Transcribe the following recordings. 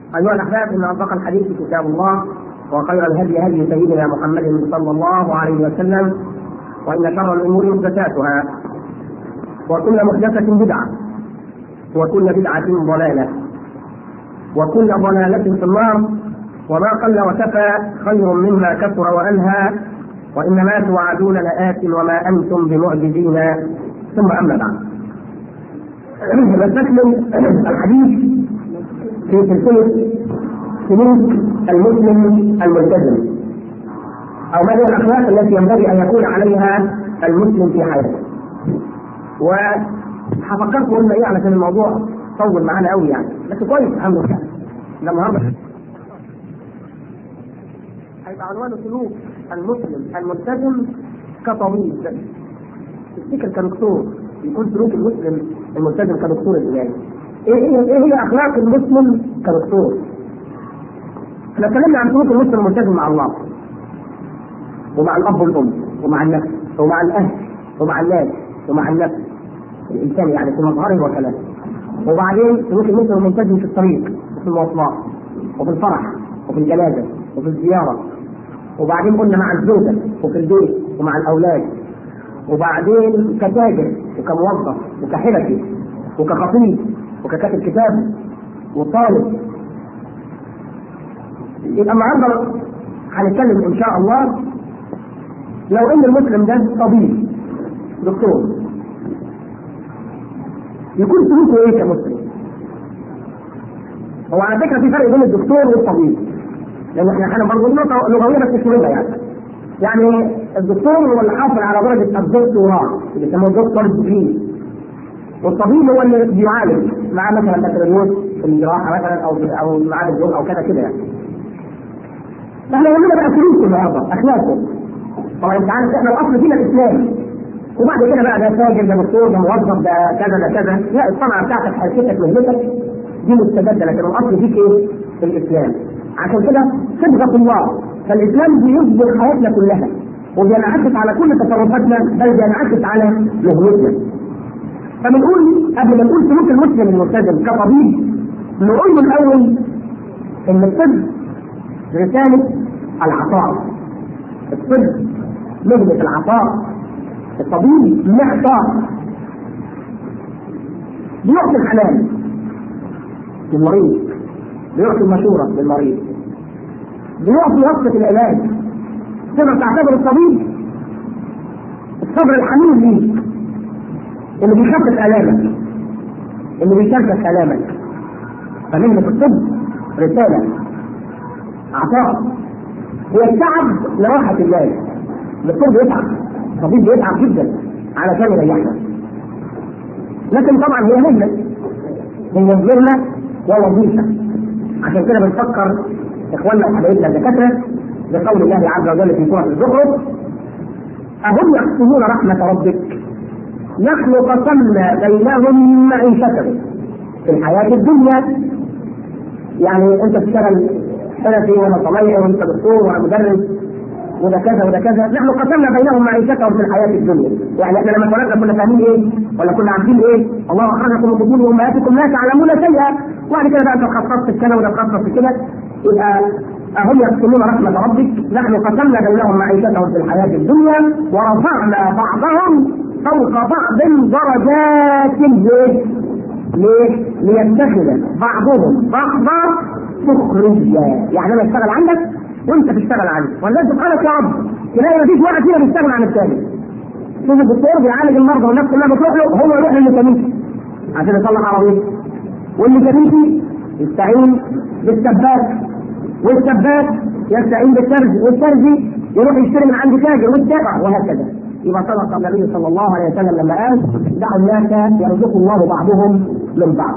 أيها الأحباب إن أصدق الحديث كتاب الله وخير الهدي هدي سيدنا محمد صلى الله عليه وسلم وإن شر الأمور محدثاتها وكل محدثة بدعة وكل بدعة ضلالة وكل ضلالة في النار وما قل وكفى خير مما كثر وأنهى وإنما توعدون لآت وما أنتم بمعجزين ثم أما بعد نستكمل الحديث في سلسلة سلوك المسلم الملتزم أو ما هي الأخلاق التي ينبغي أن يكون عليها المسلم في حياته وهفكركم قلنا إيه علشان الموضوع طول معانا قوي يعني بس كويس الحمد لله ده النهارده هيبقى عنوان سلوك المسلم الملتزم كطبيب تفتكر كدكتور يكون سلوك المسلم الملتزم كدكتور ازاي؟ ايه ايه ايه هي اخلاق المسلم كدكتور؟ احنا اتكلمنا عن سلوك المسلم الملتزم مع الله ومع الاب والام ومع النفس ومع الاهل ومع الناس ومع النفس الانسان يعني في مظهره وكلامه وبعدين سلوك المسلم الملتزم في الطريق وفي المواصلات وفي الفرح وفي الجنازه وفي الزياره وبعدين قلنا مع الزوجه وفي البيت ومع الاولاد وبعدين كتاجر وكموظف وكحرفي وكخطيب وككاتب كتاب وطالب يبقى النهارده هنتكلم ان شاء الله لو ان المسلم ده طبيب دكتور يكون سلوكه ايه كمسلم؟ هو على فكره في فرق بين الدكتور والطبيب لان احنا احنا برضه نقطه لغويه بس مش مهمه يعني يعني الدكتور هو اللي حاصل على درجه الدكتوراه اللي بيسموه دكتور ديجري والطبيب هو اللي بيعالج مع مثلا بكالوريوس في الجراحه مثلا او او معاه دبلوم او كذا كده يعني. فاحنا يهمنا بقى سلوكه النهارده اخلاقه طبعا انت عارف احنا الاصل فينا الاسلام وبعد كده بقى ده تاجر ده دكتور ده موظف ده كذا ده كذا لا الصنعه بتاعتك حركتك مهنتك دي مستبده لكن الاصل فيك ايه؟ في الاسلام عشان كده صبغه الله فالاسلام بيصبغ حياتنا كلها وبينعكس على كل تصرفاتنا بل بينعكس على مهنتنا فبنقول قبل ما نقول سلوك المسلم الملتزم كطبيب نقول له الاول ان الطب رساله العطاء الطب مهنه العطاء الطبيب معطاء بيعطي الحنان للمريض بيعطي المشورة للمريض بيعطي وصفة العلاج تقدر تعتبر الطبيب الصبر الحميم ليك اللي بيخفف آلامك اللي بيشاركك آلامك فمهنة الطب رسالة عطاء هي التعب لراحة الله الدكتور بيتعب الطبيب بيتعب جدا علشان يريحنا لكن طبعا هي مهنة هي مهنة ووظيفة عشان كده بنفكر اخواننا وحبايبنا الدكاترة بقول الله عز وجل في سورة الزخرف أهم يقسمون رحمة ربك نحن قسمنا بينهم معيشتهم في الحياة الدنيا يعني أنت تشتغل حرفي وأنا صنايعي وأنت دكتور وأنا مدرس وده كذا وده كذا نحن قسمنا بينهم معيشتهم في الحياه الدنيا يعني احنا لما اتولدنا كنا فاهمين ايه ولا كنا عارفين ايه الله اخرجكم من بطون امهاتكم لا تعلمون شيئا وبعد كده بقى انت تخصصت في كده وده تخصص في كده يبقى أهم يقسمون رحمة ربك نحن قسمنا بينهم معيشتهم في الحياة الدنيا ورفعنا بعضهم فوق بعض درجات ليه؟ ليه؟ ليتخذ بعضهم بعضا سخريا يعني انا اشتغل عندك وانت تشتغل عنه والله سبحانك يا رب تلاقي مفيش واحد فينا بيشتغل عن الثاني شوف الدكتور بيعالج المرضى والناس كلها بتروح له هو يروح للميكانيكي عشان يصلح عربيته والميكانيكي يستعين بالسباك والسباك يستعين بالترزي والترزي يروح يشتري من عند تاجر والتاجر وهكذا يبقى صدق النبي صلى الله عليه وسلم لما قال دعوا الناس يرزق الله بعضهم من بعض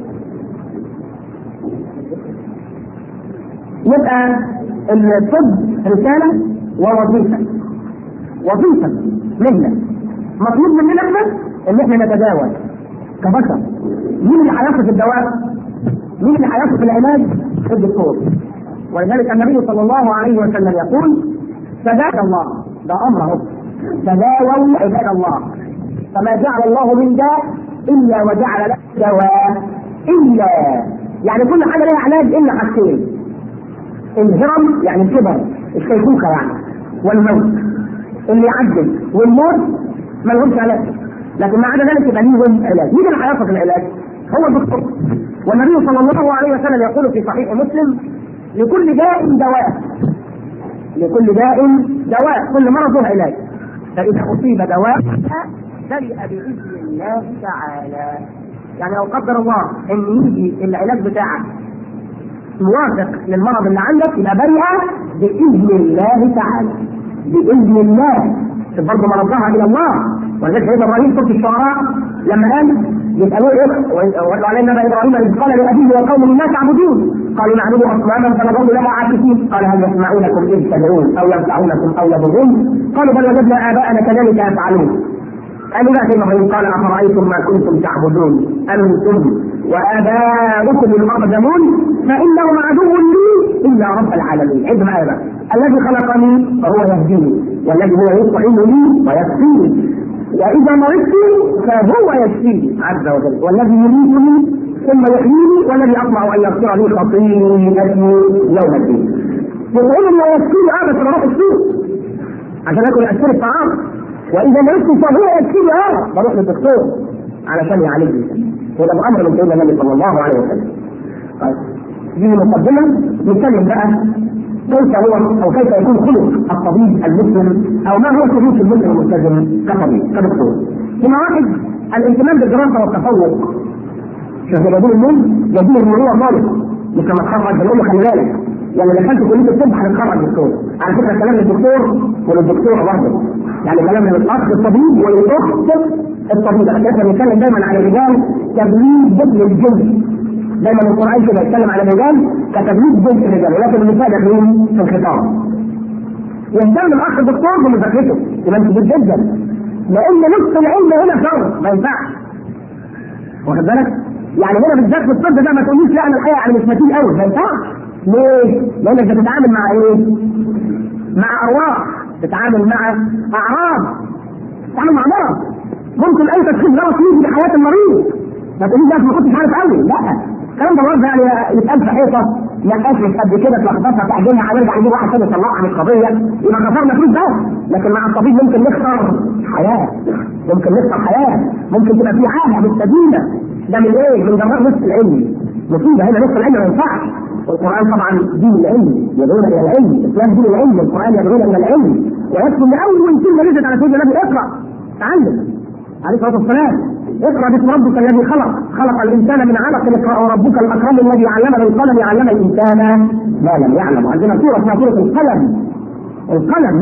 يبقى الطب رسالة ووظيفة وظيفة مهنة مطلوب مننا احنا ان احنا نتداول كبشر مين اللي هيصف الدواء؟ مين اللي هيصف العلاج؟ الدكتور ولذلك النبي صلى الله عليه وسلم يقول تداوى الله ده امره تداووا عباد الله فما جعل الله من داء الا وجعل له دواء الا يعني كل حاجه لها علاج الا حاجتين الهرم يعني الكبر الشيخوخه يعني والموت اللي يعجل والموت ما لهمش علاج لكن ما عدا ذلك يبقى ليهم علاج مين اللي هيصف العلاج؟ هو الدكتور والنبي صلى الله عليه وسلم يقول في صحيح مسلم لكل داء دواء لكل داء دواء كل مرض له علاج فإذا أصيب دواء برئ بإذن الله تعالى يعني لو قدر الله ان يجي العلاج بتاعك موافق للمرض اللي عندك يبقى برئ باذن الله تعالى باذن الله برضه مرضها الى الله ولذلك سيدنا ابراهيم سوره الشعراء لما قال يسالوه ايه واتلو علينا نبا ابراهيم اذ قال لابيه وقومه ما تعبدون قالوا نعبد اصناما فنظل لها عاكفين قال هل يسمعونكم اذ تدعون او ينفعونكم او يضرون قالوا بل وجدنا اباءنا كذلك يفعلون قالوا لا سيدنا ابراهيم قال افرايتم ما كنتم تعبدون انتم واباؤكم الاقدمون فانهم عدو لي الا رب العالمين عد معايا بقى الذي خلقني فهو يهديني والذي هو يطعمني ويسقيني واذا مرضت فهو يشفيني عز وجل والذي يميتني ثم يحييني والذي اطمع ان يغفر لي خطيئتي يوم الدين يطعمني ويسقيني اه بس بروح السوق عشان اكل اشتري الطعام واذا مرضت فهو يشفيني اه بروح للدكتور علشان يعالجني وده امر من سيدنا النبي صلى الله عليه وسلم طيب دي مقدمه نتكلم بقى كيف هو او كيف يكون خلق الطبيب المسلم او ما هو سلوك المسلم الملتزم كطبيب كدكتور. هنا واحد الاهتمام بالدراسه والتفوق. شوف جدير النوم جدير ان هو طالب مش لما تخرج بنقول له خلي بالك يعني دخلت كليه الطب هتتخرج دكتور. على فكره كلام للدكتور وللدكتور برضه. يعني كلام للاخ الطبيب وللاخت الطبيب احنا بنتكلم دايما على الرجال تبليغ للجنس دايما القران كده يتكلم على الرجال كتبليغ جنس الرجال ولكن النساء داخلين في الخطاب. يهتم الاخ الدكتور بمذاكرته يبقى انت جدا لان نص العلم هنا فرض ما ينفعش. واخد بالك؟ يعني هنا بالذات في الطب ده ما تقوليش لا انا الحقيقه انا مش متين قوي ما ينفعش. ليه؟ لانك بتتعامل مع ايه؟ مع ارواح تتعامل مع اعراض تتعامل مع مرض ممكن اي تشخيص غلط يجي في حياه المريض ما تقوليش لا ما كنتش عارف قوي لا الكلام ده برضه يعني يتقال في حيطه نقاش مش قد كده تلخبطها تعجنها هنرجع نجيب واحد ثاني يطلعها عن القضيه يبقى خسرنا فلوس بس لكن مع الطبيب ممكن نخسر حياه ممكن نخسر حياه ممكن تبقى في حاجه مستديمه ده من ايه؟ من جراء نصف العلم مصيبه هنا نصف العلم ما ينفعش والقران طبعا دين العلم يدعون الى العلم الاسلام دين العلم القران يدعون الى العلم ويكفي ان اول كلمه نزلت على سيدنا النبي اقرا تعلم عليه الصلاه والسلام اقرا باسم ربك الذي خلق خلق الانسان من علق اقرا وربك الاكرم الذي علم بالقلم علم الانسان ما لم يعلم عندنا سوره اسمها سوره القلم القلم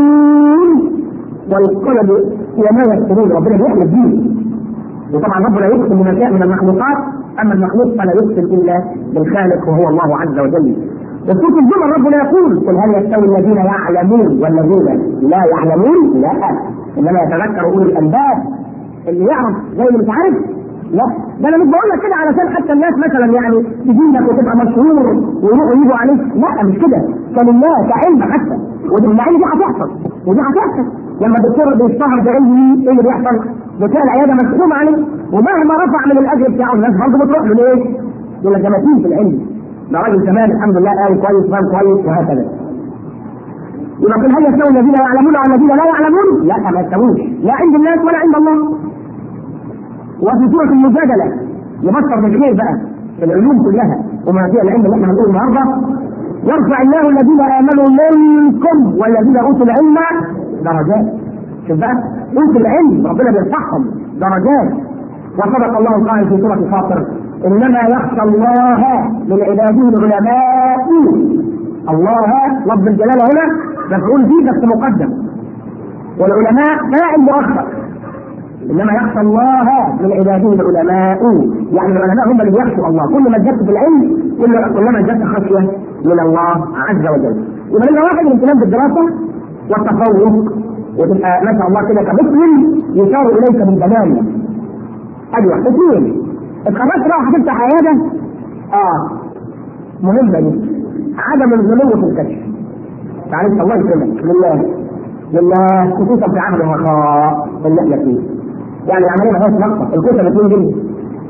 والقلم وما يكتبون ربنا بيحلف بيه وطبعا ربنا يقسم بما شاء من المخلوقات اما المخلوق فلا يقسم الا بالخالق وهو الله عز وجل وسوره الزمر ربنا يقول قل هل يستوي الذين يعلمون والذين لا يعلمون؟ لا انما يتذكر اولي الالباب اللي يعرف زي اللي مش عارف لا ده انا مش بقول لك كده علشان حتى الناس مثلا يعني تجيلك وتبقى مشهور ويروحوا يجوا عليك لا مش كده كلله كعلم حتى والعلم دي هتحصل ودي هتحصل لما الدكتور بيشتهر بعلمه ايه اللي بيحصل؟ بتلاقي العياده مسحومه عليه ومهما رفع من الاجر بتاعه الناس برضه بتروح له ليه؟ يقول لك ده متين في العلم ده راجل تمام الحمد لله قال كويس فاهم كويس وهكذا يبقى قل هل يستوي الذين يعلمون والذين لا يعلمون؟ لا ما يستووش لا عند الناس ولا عند الله وفي سورة المجادلة يبشر بالخير بقى في العلوم كلها وما فيها العلم اللي احنا هنقوله النهارده يرفع الله الذين امنوا منكم والذين اوتوا العلم درجات شوف بقى اوتوا العلم ربنا بيرفعهم درجات وصدق الله القائل في سورة فاطر انما يخشى الله من عباده العلماء الله لفظ الجلاله هنا مفعول فيه بس مقدم والعلماء فاعل مؤخر انما يخشى الله من عباده العلماء يعني العلماء هم اللي بيخشوا الله كل ما ازددت في العلم كل كلما ازددت خشيه من الله عز وجل يبقى لنا واحد الاهتمام بالدراسه والتفوق وتبقى ما شاء الله كده كمسلم يشار اليك بالجمال ايوه اثنين اتخرجت بقى وهتفتح عياده اه مهمه دي عدم الغلو في الكشف معلش الله يكرمك لله لله خصوصا في عمل الرخاء اللي احنا فيه يعني العمليه ما هيش نقصه الكوسه ب 2 جنيه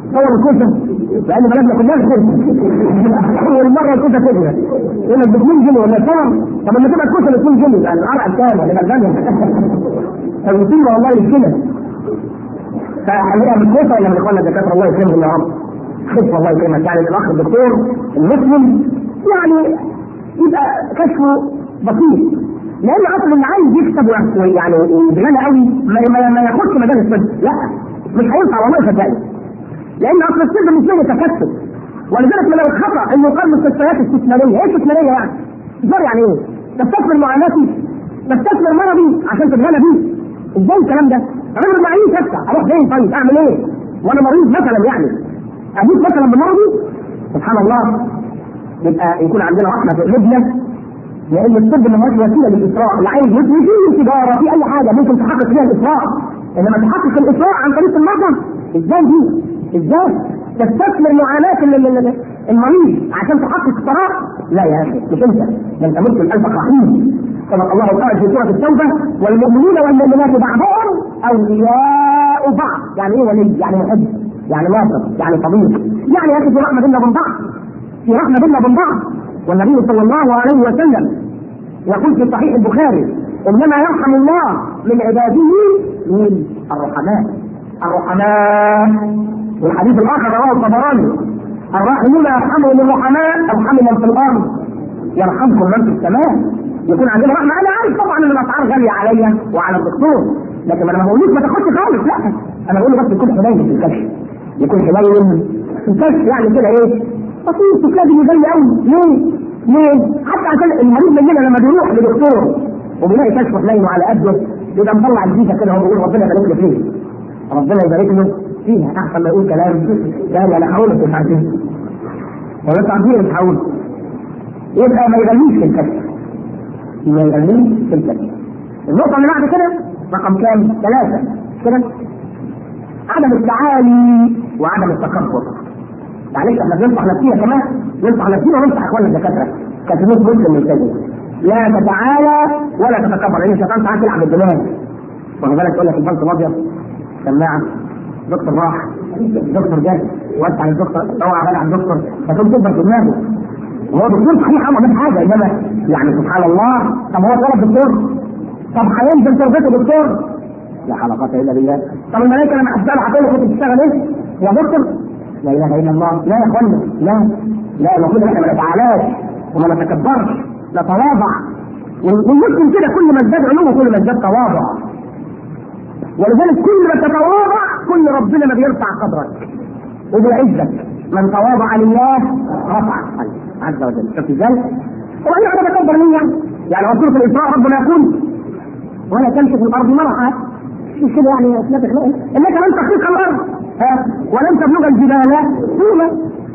صور الكوسه لان بلدنا كلها الكوسه اول مره الكوسه كده يقول لك ب 2 جنيه ولا كام طب لما تبقى الكوسه ب 2 جنيه يعني القرع كام ولا الغنى فالمصيبه والله مشكله فحقيقه من كوسه ولا من اخواننا الدكاتره الله يكرمهم يا رب خف الله يكرمك يعني الاخ الدكتور المسلم يعني يبقى كشفه بسيط لان اصلا اللي عايز يكسب يعني يتغنى قوي ما, ما, ما ياخدش مجال الطب لا مش هينفع والله صدقني لان اصل الطب مش له تكسب ولذلك من الخطا انه يقال مستشفيات استثماريه ايه استثماريه يعني؟ استثمار يعني ايه؟ تستثمر معاناتي تستثمر مرضي عشان تتغنى بيه ازاي الكلام ده؟ انا معيش افتح اروح فين طيب اعمل ايه؟ وانا مريض مثلا يعني اموت مثلا بمرضي سبحان الله يبقى يكون عندنا رحمه في قلوبنا لان الطب ما هوش وسيله للاسراء اللي عايز يسوي فيه تجاره في اي حاجه ممكن تحقق فيها الاسراء انما تحقق الاسراء عن طريق المرضى ازاي دي؟ ازاي؟ تستثمر معاناه المريض عشان تحقق الثراء؟ لا يا اخي مش انت ده انت مسلم قلبك رحيم كما الله قال في سوره التوبه والمؤمنون والمؤمنات بعضهم اولياء بعض يعني ايه ولي؟ يعني محب يعني ناصر يعني صديق يعني يا اخي في رحمه بينا وبين بعض في رحمه بينا وبين بعض والنبي صلى الله عليه وسلم يقول في صحيح البخاري انما يرحم الله من عباده من الرحماء الرحماء والحديث الاخر رواه الطبراني الراحمون يرحمهم الرحماء ارحم من في الارض يرحمكم من في السماء يكون عندنا رحمه انا عارف طبعا ان الاسعار غاليه عليا وعلى الدكتور لكن انا ما بقولوش ما تاخدش خالص لا انا بقول بس يكون حنين في الكشف يكون حنين في الكشف يعني كده ايه بسيط لازم يغلي قوي ليه؟ ليه؟ حتى عشان المريض مننا لما بيروح لدكتور وبيلاقي كشف حنين على قده يبقى مطلع الجيزه كده هو بيقول ربنا يبارك له فيه ربنا يبارك له فيها احسن ما يقول كلام ثاني انا هقول لك مش عارفين ولا انت عارفين مش هقول يبقى ما يغليش في الكشف ما يغليش في الكشف النقطه اللي بعد كده رقم كام؟ ثلاثه كده عدم التعالي وعدم التكبر معلش احنا بننصح نفسينا كمان ننصح نفسينا وننصح اخواننا الدكاتره كاتبين مسلم من كده لا تتعالى ولا تتكبر لان الشيطان ساعات يلعب الدماغ واخد بالك يقول لك البنك الابيض سماعه دكتور راح دكتور جاي وسع الدكتور اوعى بالك على الدكتور فتقوم تكبر في دماغه هو دكتور صحيح عمل حاجه انما يعني سبحان الله طب هو طلب دكتور طب هينزل تربيته دكتور لا حول ولا قوه الا بالله طب الملائكه لما هتسال هتقول له كنت بتشتغل ايه؟ يا دكتور لا اله الا الله لا يا اخوانا لا لا المفروض احنا ما نتعالاش وما نتكبرش نتواضع والمسلم كده كل ما ازداد علو كل ما ازداد تواضع ولذلك كل ما تتواضع كل ربنا ما بيرفع قدرك وبيعزك من تواضع لله رفع عز وجل شفت ازاي؟ وبعدين انا بكبر مين يعني؟ يعني هو سوره الاسراء ربنا يقول ولا تمشي في الارض مرحا مش كده يعني انك لن تخلق الارض ها ولن تبلغ الجبال طولا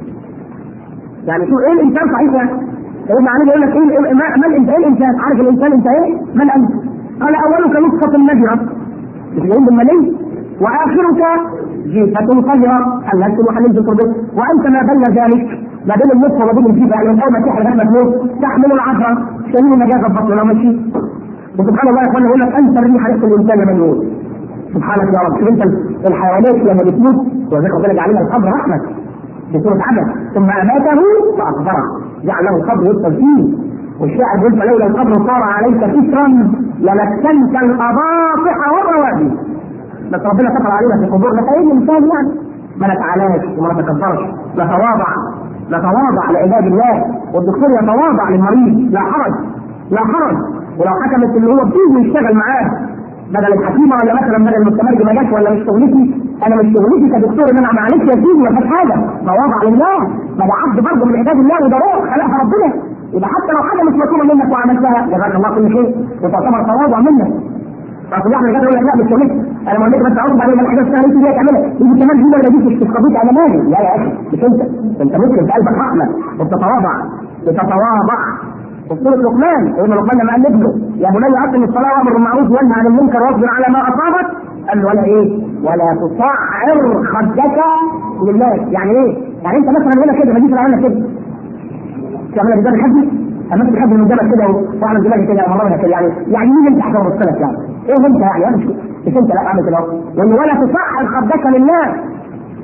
يعني شو ايه الانسان صحيح يعني سيدنا علي يقول لك ايه ما, ما الانسان ايه الانسان عارف الانسان انت ايه من انت قال اولك نطفه نجره مش بيقول بالملي واخرك جيفة صغيرة حللت وحللت في التربة وانت ما بين ذلك ما بين النطفة وما بين الجيفة يعني اول ما تحرق لما تموت تحمل العشرة شميل النجاسة البطن لو مشي وسبحان الله يا اخوانا يقول لك انت الريح ريحة الانسان من يموت سبحانك يا رب شوف انت الحيوانات لما بتموت وذلك ربنا جعل لها القبر رحمه في سوره عبس ثم اماته فاقبره جعل له القبر يدخل فيه والشاعر يقول فلولا القبر صار عليك كسرا لمسكنت الاضاطح والروابي بس ربنا سطر علينا في القبور لك ايه الانسان يعني ما نتعالاش وما نتكبرش نتواضع نتواضع لعباد الله والدكتور يتواضع للمريض لا حرج لا حرج ولو حكمت اللي هو بتيجي يشتغل معاه بدل الحكيمه ولا مثلا بدل المستمرج ما جاش ولا مش شغلتي انا مش شغلتي كدكتور ان انا معلش يا سيدي ما فيش حاجه تواضع لله ما ده عبد برضه من عباد الله وده روح خلقها ربنا يبقى حتى لو حاجه مش مطلوبه منك وعملتها جزاك الله كل شيء وتعتبر تواضع منك فاصل احنا كده يقول لك لا مش شغلتي انا ما بس اعوذ بعدين الحاجه اسمها انت دي تعملها يجي كمان دي ولا دي مش قضيه انا مالي لا يا اخي مش انت انت ممكن في قلبك رحمه وبتتواضع بتتواضع وفي سوره لقمان ابن لقمان لما قال لابنه يا بني اقم الصلاه وامر بالمعروف وانهى عن المنكر واصبر على ما اصابك قال له ولا ايه؟ ولا تصعر خدك للناس يعني ايه؟ يعني انت مثلا هنا كده ما جيت عملنا كده تعملها بجد الحج اما انت من قدامك كده واعمل دماغي كده امرنا كده يعني يعني مين انت عشان ابص لك يعني؟ ايه انت يعني؟ مش مش انت لا اعمل كده لان ولا تصعر خدك للناس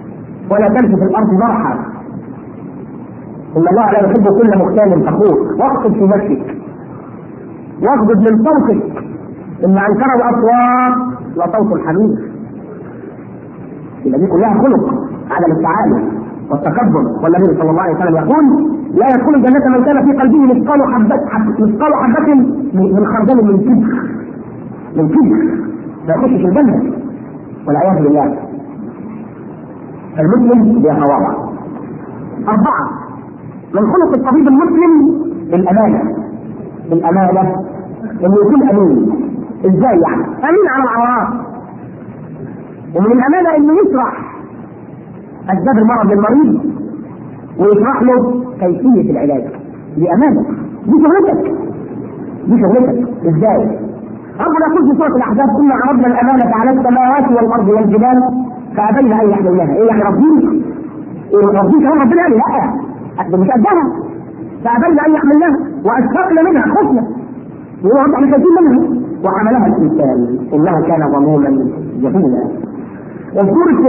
ولا تمشي في الارض مرحا ان الله لا يحب كل مختال فخور واخفض في نفسك واغضب من صوتك ان انكر الاصوات لصوت الحمير يبقى دي كلها خلق عدم التعالي والتكبر والنبي صلى الله عليه وسلم يقول لا يدخل الجنة من كان في قلبه مثقال حبة مثقال حبة من خردل من كبر من كبر ما يخشش الجنة والعياذ بالله المسلم بيتواضع أربعة من خلق الطبيب المسلم الأمانة الأمانة إنه يكون أمين إزاي يعني؟ أمين على العورات ومن الأمانة إنه يشرح أسباب المرض للمريض ويشرح له كيفية العلاج دي أمانة دي شغلتك دي شغلتك إزاي؟ ربنا يقول في سورة الأحزاب إنا عرضنا الأمانة على السماوات والأرض والجبال فأبين أن يحملنها إيه يعني ربنا إيه ربنا كمان ربنا قال لا ده مش قدها فأبين أن يحملنها وأشفقنا منها خفنا يقول رب احنا خايفين منها وحملها الإنسان إنه كان ظلوما جهولا وسورة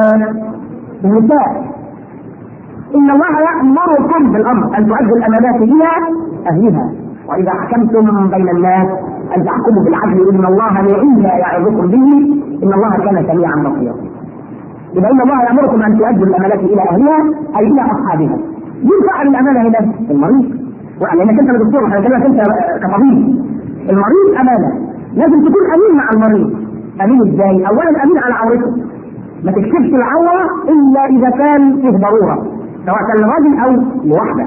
النساء إن الله يأمركم بالأمر أن تؤدوا الأمانات إلى أهلها وإذا حكمتم بين الناس أن تحكموا بالعدل إن الله نعم يعظكم به إن الله كان سميعا بصيرا. إذا إن الله يأمركم أن تؤدوا الأمانات إلى أهلها أي إلى أصحابها. مين فعل الأمانة هنا؟ المريض. لأنك أنت دكتور أنا بكلمك أنت كطبيب. المريض أمانة. لازم تكون أمين مع المريض. أمين إزاي؟ أولا أمين على عورته. ما تكشفش العورة إلا إذا كان فيه ضرورة. سواء كان لراجل أو لوحدة.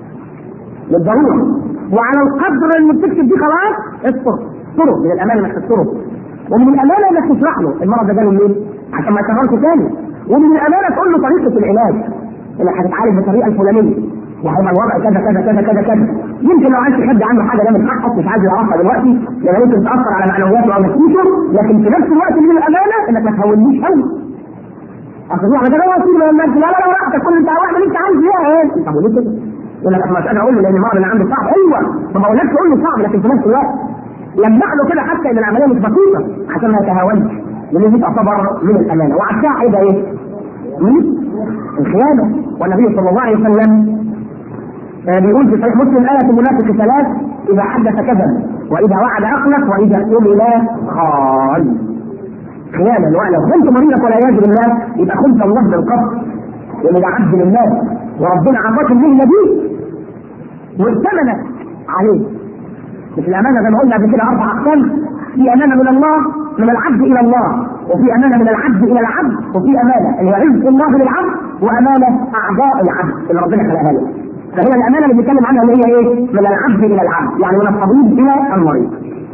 للضرورة. وعلى القدر اللي بتكتب دي خلاص استر استره من الامانه انك تستره ومن الامانه انك تشرح له المرض ده جاله منين عشان ما يكررش تاني ومن الامانه تقول له طريقه العلاج انك هتتعالج بالطريقه الفلانيه وهيبقى الوضع كذا كذا كذا كذا كذا يمكن لو عايز تحد عنه حاجه ده من حقك مش عايز يعرفها دلوقتي لان ممكن تاثر على معنوياته او نفسيته لكن في نفس الوقت من الامانه انك ما تهونيش قوي اصل احنا كده وسيله من الناس لا لا لا راحتك كل انت واحد انت عايز ايه طب وليه كده؟ يقول لك انا مش قادر اقول له لان المرض اللي عنده صعب ايوه ما بقولكش قول له صعب لكن في نفس الوقت لمح له كده حتى ان العمليه مش بسيطه عشان ما يتهاونش لان دي تعتبر من الامانه وعكسها هيبقى ايه؟ الخيانه والنبي صلى الله عليه وسلم بيقول في صحيح مسلم آية المنافق ثلاث إذا حدث كذب وإذا وعد أخلف وإذا اؤتمن خان خيانة لو كنت مريضك والعياذ بالله يبقى خنت الله بالقصد لأن ده عبد لله وربنا عطاك المهنة دي وائتمنك عليه مش الأمانة زي ما قلنا قبل كده أربع أقسام في أمانة من الله من العبد إلى الله وفي أمانة من العبد إلى العبد وفي أمانة اللي هي رزق الله للعبد وأمانة أعضاء العبد اللي ربنا خلقها له فهي الأمانة اللي بنتكلم عنها اللي هي إيه؟ من العبد إلى العبد يعني من الطبيب إلى المريض.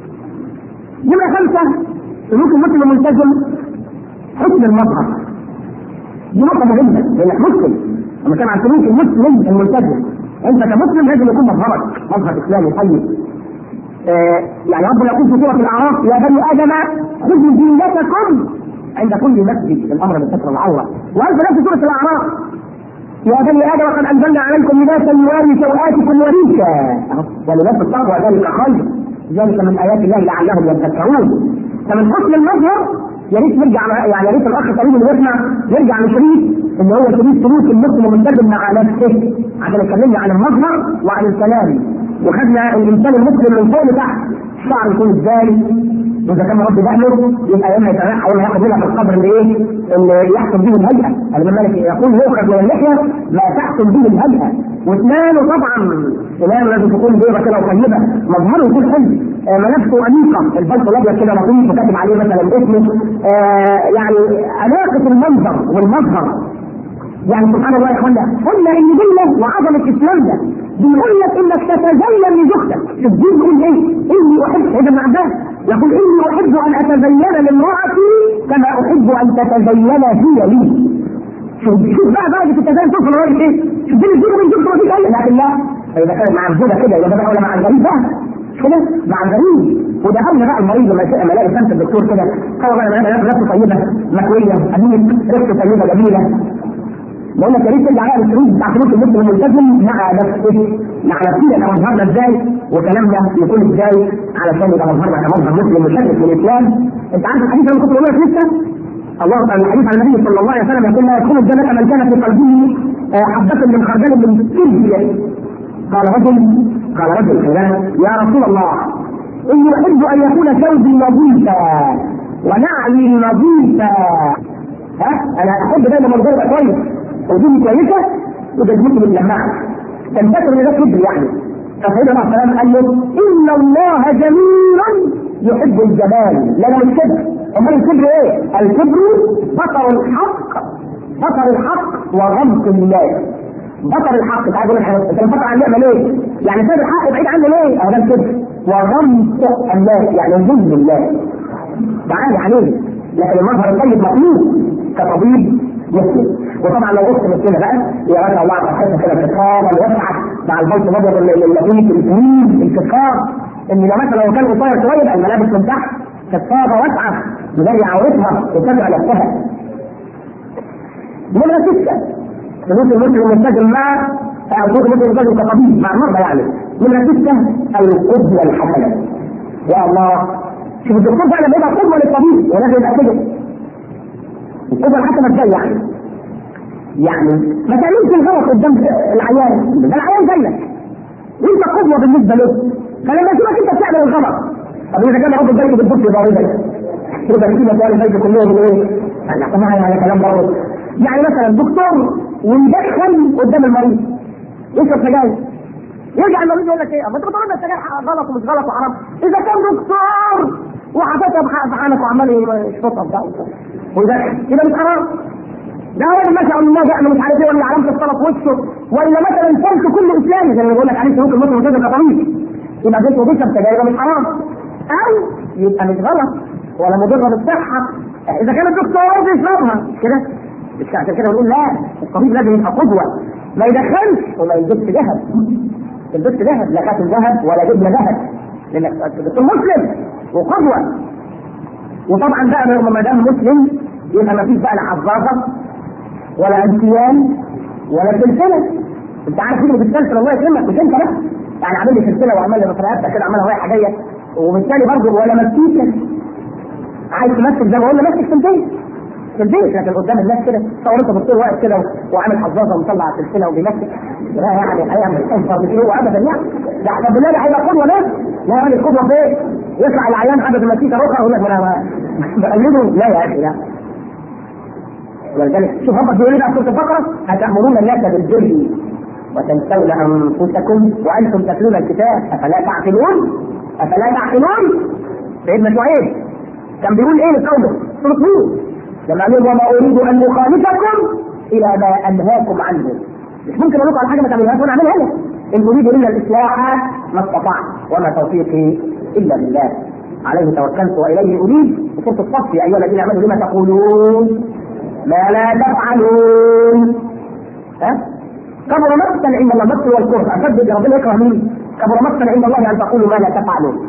نمرة خمسة سلوك المسلم الملتزم حسن المظهر. دي نقطة مهمة لأنك مسلم لما كان عن سلوك المسلم الملتزم أنت كمسلم لازم يكون مظهرك مظهر إسلامي طيب. آه يعني ربنا يقول في سورة الأعراف يا بني آدم خذوا زينتكم عند كل مسجد الأمر بالستر العورة وأيضا في سورة الأعراف يا بني ادم قد انزلنا عليكم لباسا يواري سوآتكم وريشا ولباس التقوى ذلك خير ذلك من ايات الله لعلهم يذكرون فمن حسن المظهر يا ريت نرجع يعني يا ريت الاخ الكريم اللي بيسمع يرجع لشريط اللي هو شريط سلوك المسلم المنتدب مع نفسه عشان اتكلمنا عن المظهر وعن الكلام وخدنا الانسان المسلم من فوق لتحت الشعر يكون ازاي واذا كان رب دقنه يبقى اما يتنحى ولا ياخذ منها في القبر اللي ايه؟ اللي يحكم به الهيئه، الامام مالك يقول يؤخذ من اللحيه ما تحكم به الهيئه، واسنانه طبعا اسنانه لازم تكون بيضه كده وطيبه، مظهره يكون حلو، آه ملابسه انيقه، البلط الابيض كده لطيف وكاتب عليه مثلا اسمه، آه يعني اناقه المنظر والمظهر يعني سبحان الله يا اخوانا قلنا ان ديننا وعظمه اسلامنا بيقول لك انك تتزين لزوجتك الدين بيقول ايه؟ اني احب ابن عباس يقول اني احب ان اتزين لامراتي كما احب ان تتزين هي لي شوف شوف بقى درجه التزين توصل لغايه ايه؟ شوف دين الدين من جبت وفيك ايه؟ لكن لا فاذا كانت مع الزوجه كده يبقى بقى ولا مع الغريب بقى كده مع الغريب وده قبل بقى المريض لما لما الاقي سمت الدكتور كده هو بقى لما نفسه طيبه مكويه امين ريحته طيبه جميله بقول لك يا ريت ترجع بقى للشروط بتاع سلوك المسلم الملتزم مع نفسه مع نفسنا احنا مظهرنا ازاي وكلامنا يكون ازاي علشان يبقى مظهرنا كمظهر مسلم مشرف للاسلام انت عارف الحديث اللي كنت بقوله لك لسه الله الحديث عن النبي صلى الله عليه وسلم يقول لا يدخل الجنة من كان في قلبه حبة من خردل من كبر قال رجل قال رجل يا رسول الله إني أحب أن يكون ثوبي نظيفا ونعلي نظيفا ها أنا أحب دايما منظر يبقى كويس وجودي كويسة وجزمتي باللماعة تنتشر إلى كبر يعني فسيدنا عليه السلام قال له إن الله جميل يحب الجمال لا مش كده امال الكبر ايه؟ الكبر بطر الحق بطر الحق وغمط الناس بطر الحق تعال اقول لك انت بتبطر عن النعمه ليه؟ يعني سيد الحق بعيد عنه ليه؟ اهو ده الكبر وغمط الناس يعني ظلم الله تعالى عليه لكن المظهر الطيب مطلوب كطبيب يسلم وطبعا لو قلت مثلنا بقى يا رجل الله عز كده الفقار الوسعه مع البلط الابيض اللطيف الطويل الفقار ان لو مثلا لو كان قصير شويه يبقى الملابس من تحت كثافه واسعه تبين عورتها وتدعى نفسها. نمرة ستة فلوس المسلم الملتزم مع أو فلوس المسلم الملتزم كطبيب مع المرضى يعني. نمرة ستة القدوة الحسنة. يا الله شوف الدكتور فعلا بيبقى قدوة للطبيب ولازم يبقى كده. القدوة الحسنة ازاي يعني؟ يعني ما تعملش الغلط قدام العيان، ده العيان زيك. وانت قدوة بالنسبة له. فلما يشوفك انت بتعمل الغلط طب اذا كان رب البيت بالبص ضاربا يبقى في مسائل البيت كلهم ايه؟ انا طبعا هذا كلام برضه يعني مثلا دكتور ويدخل قدام المريض يشرب سجاير يرجع المريض يقول لك ايه؟ ما انت بتقول لنا السجاير غلط ومش غلط وحرام اذا كان دكتور وحاططها بحقنك وعمال يشفطها بتاع ويدخل يبقى مش حرام ده هو ما شاء الله ده مش عارف ايه ولا علامه الصلاه في وشه ولا مثلا فرش كل اسلامي زي ما بيقول لك عليه سلوك المسلم وكذا طبيعي يبقى بيت وبيشرب سجاير مش حرام او يبقى مش غلط ولا مضره بالصحه اذا كان الدكتور بيشربها كده مش عشان كده بنقول لا الطبيب لازم يبقى قدوه ما يدخلش وما يلبسش ذهب يلبسش ذهب لا خاتم ذهب ولا جبنه ذهب لانك دكتور مسلم وقدوه وطبعا بقى ما دام مسلم يبقى ما فيش بقى لا حظاظه ولا انسيان ولا سلسله انت عارف كلمه السلسله الله يكرمك مش انت بس يعني عامل لي سلسله وعمل لي رفرقات كده عمالها رايحه جايه وبالتالي برضه ولا مسكيكه عايز تمثل زي ما قلنا مسك في البيت في البيت لكن قدام الناس كده تصور انت دكتور واقف كده وعامل حظاظه ومطلع سلسله وبيمثل لا يعني هيعمل انفر مش هو ابدا يعني ده احنا بالله هيبقى قدوه ده لا يعني القدوه فين؟ يطلع العيان حدث المسيكه اخرى يقول لك انا بقلده لا يا اخي لا ولذلك شوف ربك بيقول لنا في سوره البقره اتامرون الناس بالبر وتنسون انفسكم وانتم تتلون الكتاب افلا تعقلون افلا تعقلون سيدنا شعيب كان بيقول ايه لقومه سوره هود لما قال وما اريد ان اخالفكم الى ما انهاكم عنه مش ممكن اقول لكم على حاجه ما تعملوهاش وانا اعملها لك ان اريد الا الاصلاح ما استطعت وما توفيقي الا بالله عليه توكلت واليه اريد وسوره الصف يا ايها الذين امنوا لما تقولون ما لا تفعلون ها كبر مقتا عند الله المقت والكفر اشد ربنا يكره مين؟ كبر مقتا عند الله ان تقولوا ما لا تفعلون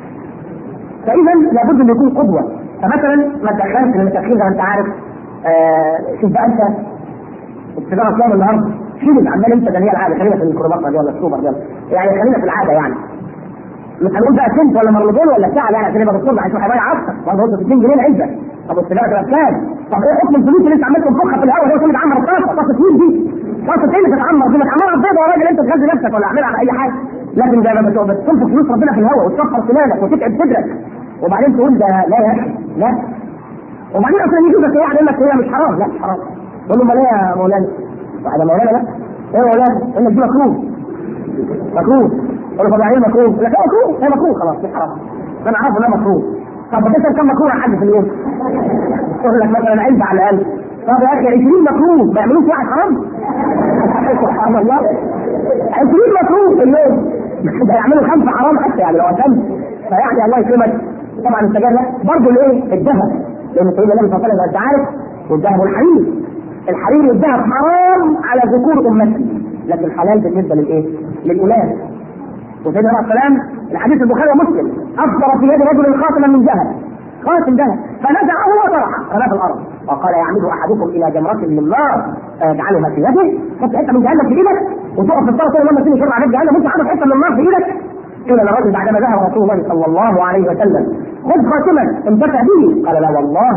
فاذا لابد ان يكون قدوه فمثلا ما تدخلش من التدخين ده انت عارف آه شوف بقى انت السيجاره كام النهارده شيل عمال انت ده هي العاده خلينا في الميكروباص دي ولا السوبر دي يعني خلينا في العاده يعني مش هنقول بقى سنت ولا مرلبون ولا ساعه يعني عشان يبقى بالصبح عشان هيضيع اكتر برضه 60 جنيه العزه طب السيجاره تبقى بكام؟ طب ايه حكم الفلوس اللي انت عمال تنفخها في الهواء دي كل بتعمر الطاسه طاسه مين دي؟ طاسه ايه اللي بتتعمر دي؟ بتعمرها بيضه يا راجل انت تغذي نفسك ولا اعملها على اي حاجه لكن ده لما بتنفخ فلوس ربنا في الهواء وتصفر سنانك وتتعب صدرك وبعدين تقول ده لا يا اخي لا وبعدين اصلا يجي لك واحد يقول لك هي مش حرام لا مش حرام تقول له امال ايه يا مولانا؟ بعد مولانا لا ايه يا مولانا؟ يقول لك دي مكروه مكروه يقول له طب يعني مكروه؟ يقول لك مكروه هي مكروه خلاص مش حرام انا عارف انها مكروه طب بتشرب كم مكروه حد في اليوم؟ يقول لك مثلا علبه على الاقل طب يا اخي 20 مكروه ما يعملوش واحد حرام؟ سبحان الله 20 مكروه في اليوم ده يعملوا خمسه حرام حتى يعني لو اتم فيعني الله يكرمك طبعا السجاير لا برضه الايه؟ الذهب لان سيدنا النبي صلى الله عليه وسلم انت عارف والذهب والحرير الحرير والذهب حرام على ذكور امتي لكن حلال بالنسبه للايه؟ للاناث وسيدنا عليه السلام الحديث البخاري ومسلم افطر في يد رجل خاتما من ذهب خاتم ذهب فنزعه وطرحه رماه في الارض وقال يعمد احدكم الى جمره من نار فيجعلها في يده خدت حته من جهنم في ايدك وتقف في الصلاه تقول لما تيجي شرع عليك جهنم وانت عامل حته من النار في ايدك قيل للرجل بعدما ذهب رسول الله صلى الله عليه وسلم خذ خاتما انتفع به قال لا والله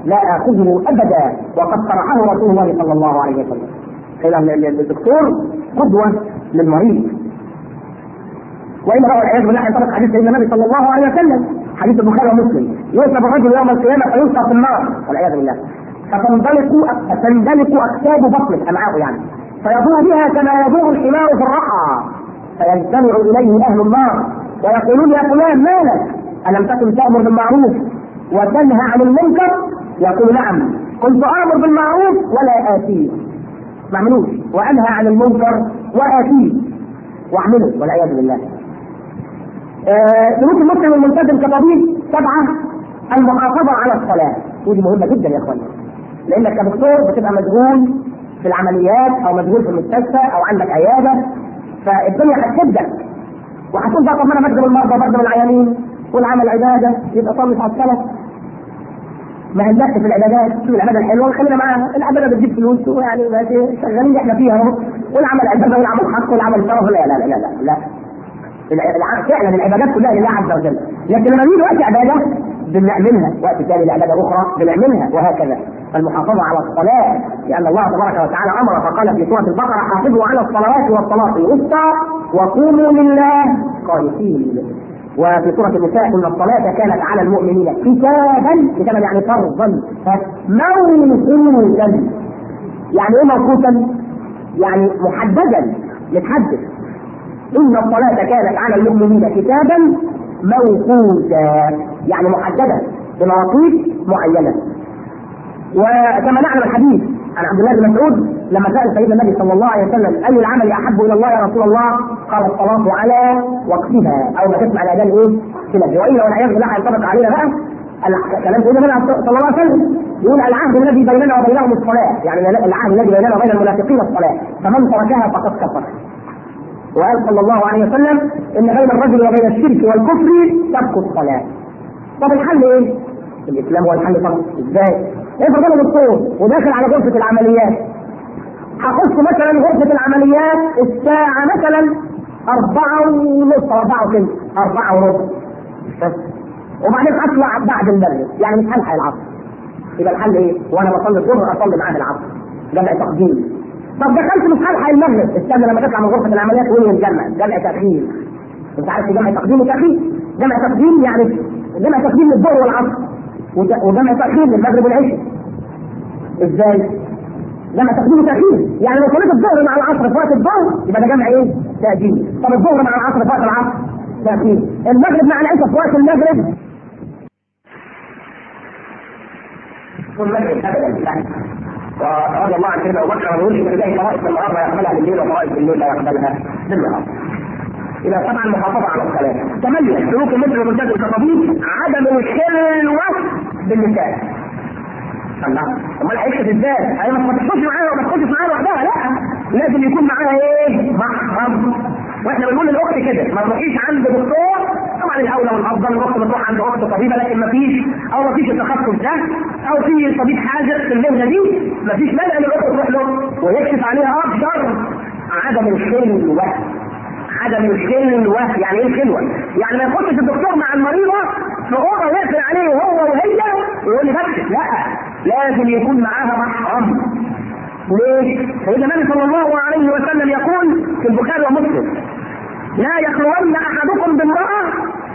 لا اخذه ابدا وقد طرحه رسول الله صلى الله عليه وسلم الى الدكتور قدوه للمريض والا بقى والعياذ بالله ينطبق حديث سيدنا النبي صلى الله عليه وسلم حديث البخاري ومسلم يوسف الرجل يوم القيامه فيلقى في النار والعياذ بالله فتندلق فتندلق اكتاب بطنه امعاءه يعني فيضوء بها كما يضوء الحمار في الرحى فيجتمع اليه اهل النار ويقولون يا فلان مالك الم تكن تامر بالمعروف وتنهى عن المنكر يقول نعم كنت امر بالمعروف ولا اتيه ما اعملوش وانهى عن المنكر واتيه واعمله والعياذ بالله سلوك المسلم الملتزم كطبيب سبعه المحافظه على الصلاه ودي مهمه جدا يا اخواني لانك كدكتور بتبقى مشغول في العمليات او مشغول في المستشفى او عندك عياده فالدنيا هتشدك وهتقول بقى طب ما انا بخدم المرضى بخدم العيانين والعمل عباده يبقى صلي على الصلاه ما هنلف في العبادات شوف العباده الحلوه وخلينا معاها العباده بتجيب فلوس ويعني ماشي شغالين احنا فيها اهو والعمل عباده والعمل حق والعمل شرف لا لا لا لا لا, لا. فعلا العبادات كلها لله عز وجل لكن لما يجي وقت عباده بنعملها وقت ثاني لعباده اخرى بنعملها وهكذا فالمحافظه على الصلاه لان الله تبارك وتعالى امر فقال في سوره البقره حافظوا على الصلوات والصلاه الوسطى وقوموا لله قانتين وفي سورة النساء إن الصلاة كانت على المؤمنين كتابا كتابا يعني فرضا موقوتا يعني إيه موقوتا؟ يعني محددا متحدد إن الصلاة كانت على المؤمنين كتابا موقوتا يعني محددا بمواقيت معينة وكما نعلم الحديث عن عبد الله بن مسعود لما سأل سيدنا النبي صلى الله عليه وسلم أي العمل أحب إلى الله يا رسول الله؟ قال الصلاة على وقتها أو ما تسمع الأذان إيه؟ كده وإلا والعياذ بالله هينطبق علينا بقى كلام سيدنا النبي صلى الله عليه وسلم يقول العهد الذي بيننا وبينهم الصلاة يعني العهد الذي بيننا وبين المنافقين الصلاة فمن تركها فقد كفر وقال صلى الله عليه وسلم ان بين الرجل وبين الشرك والكفر ترك الصلاه. طب الحل ايه؟ الاسلام هو الحل طبعا ازاي؟ افرض انا دكتور وداخل على غرفه العمليات هخش مثلا غرفه العمليات الساعه مثلا أربعة ونص أربعة وثلث أربعة ونص وبعدين أطلع بعد المغرب يعني مش هلحق العصر يبقى الحل إيه؟ وأنا بصلي الظهر أصلي معاه العصر جمع تقديم طب دخلت مش هلحق المغرب استنى لما تطلع من غرفه العمليات وين الجمع جمع تاخير انت عارف جمع تقديم وتاخير جمع تقديم يعني جمع تقديم للظهر والعصر وجمع تاخير للمغرب والعشاء ازاي؟ جمع تقديم وتاخير يعني لو صليت الظهر مع العصر في وقت الظهر يبقى ده جمع ايه؟ تاجيل طب الظهر مع العصر في وقت العصر تاخير المغرب مع العشاء في وقت المغرب المغرب ابدا ورضي الله عن سيدنا ابو بكر ويقول ان لله طوائف النهار لا يقبلها بالليل وطوائف بالليل لا يقبلها بالنهار. اذا طبعا المحافظه على الصلاه. ثمانيه سلوك المسلم الملتزم كطبيب عدم الخلوه بالنساء. الله امال هيكشف ازاي؟ هي ما تخش معاها وما تخش معاها لوحدها لا لازم يكون معاها ايه؟ محرم واحنا بنقول للاخت كده ما تروحيش عند دكتور طبعا الاولى والافضل الاخت بتروح عند اخت طبيبه لكن ما فيش او ما فيش التخصص ده او في طبيب حاجه في المهنه دي ما فيش مانع ان الاخت تروح له ويكشف عليها اكثر عدم الخلوه عدم الخلوه يعني ايه الخلوه؟ يعني ما يخشش الدكتور مع المريضه في اوضه ويقفل عليه هو وهي ويقول لي بكشف لا لازم يكون معاها محرم ليه؟ سيدنا النبي صلى الله عليه وسلم يقول في البخاري ومسلم لا يخلون احدكم بامراه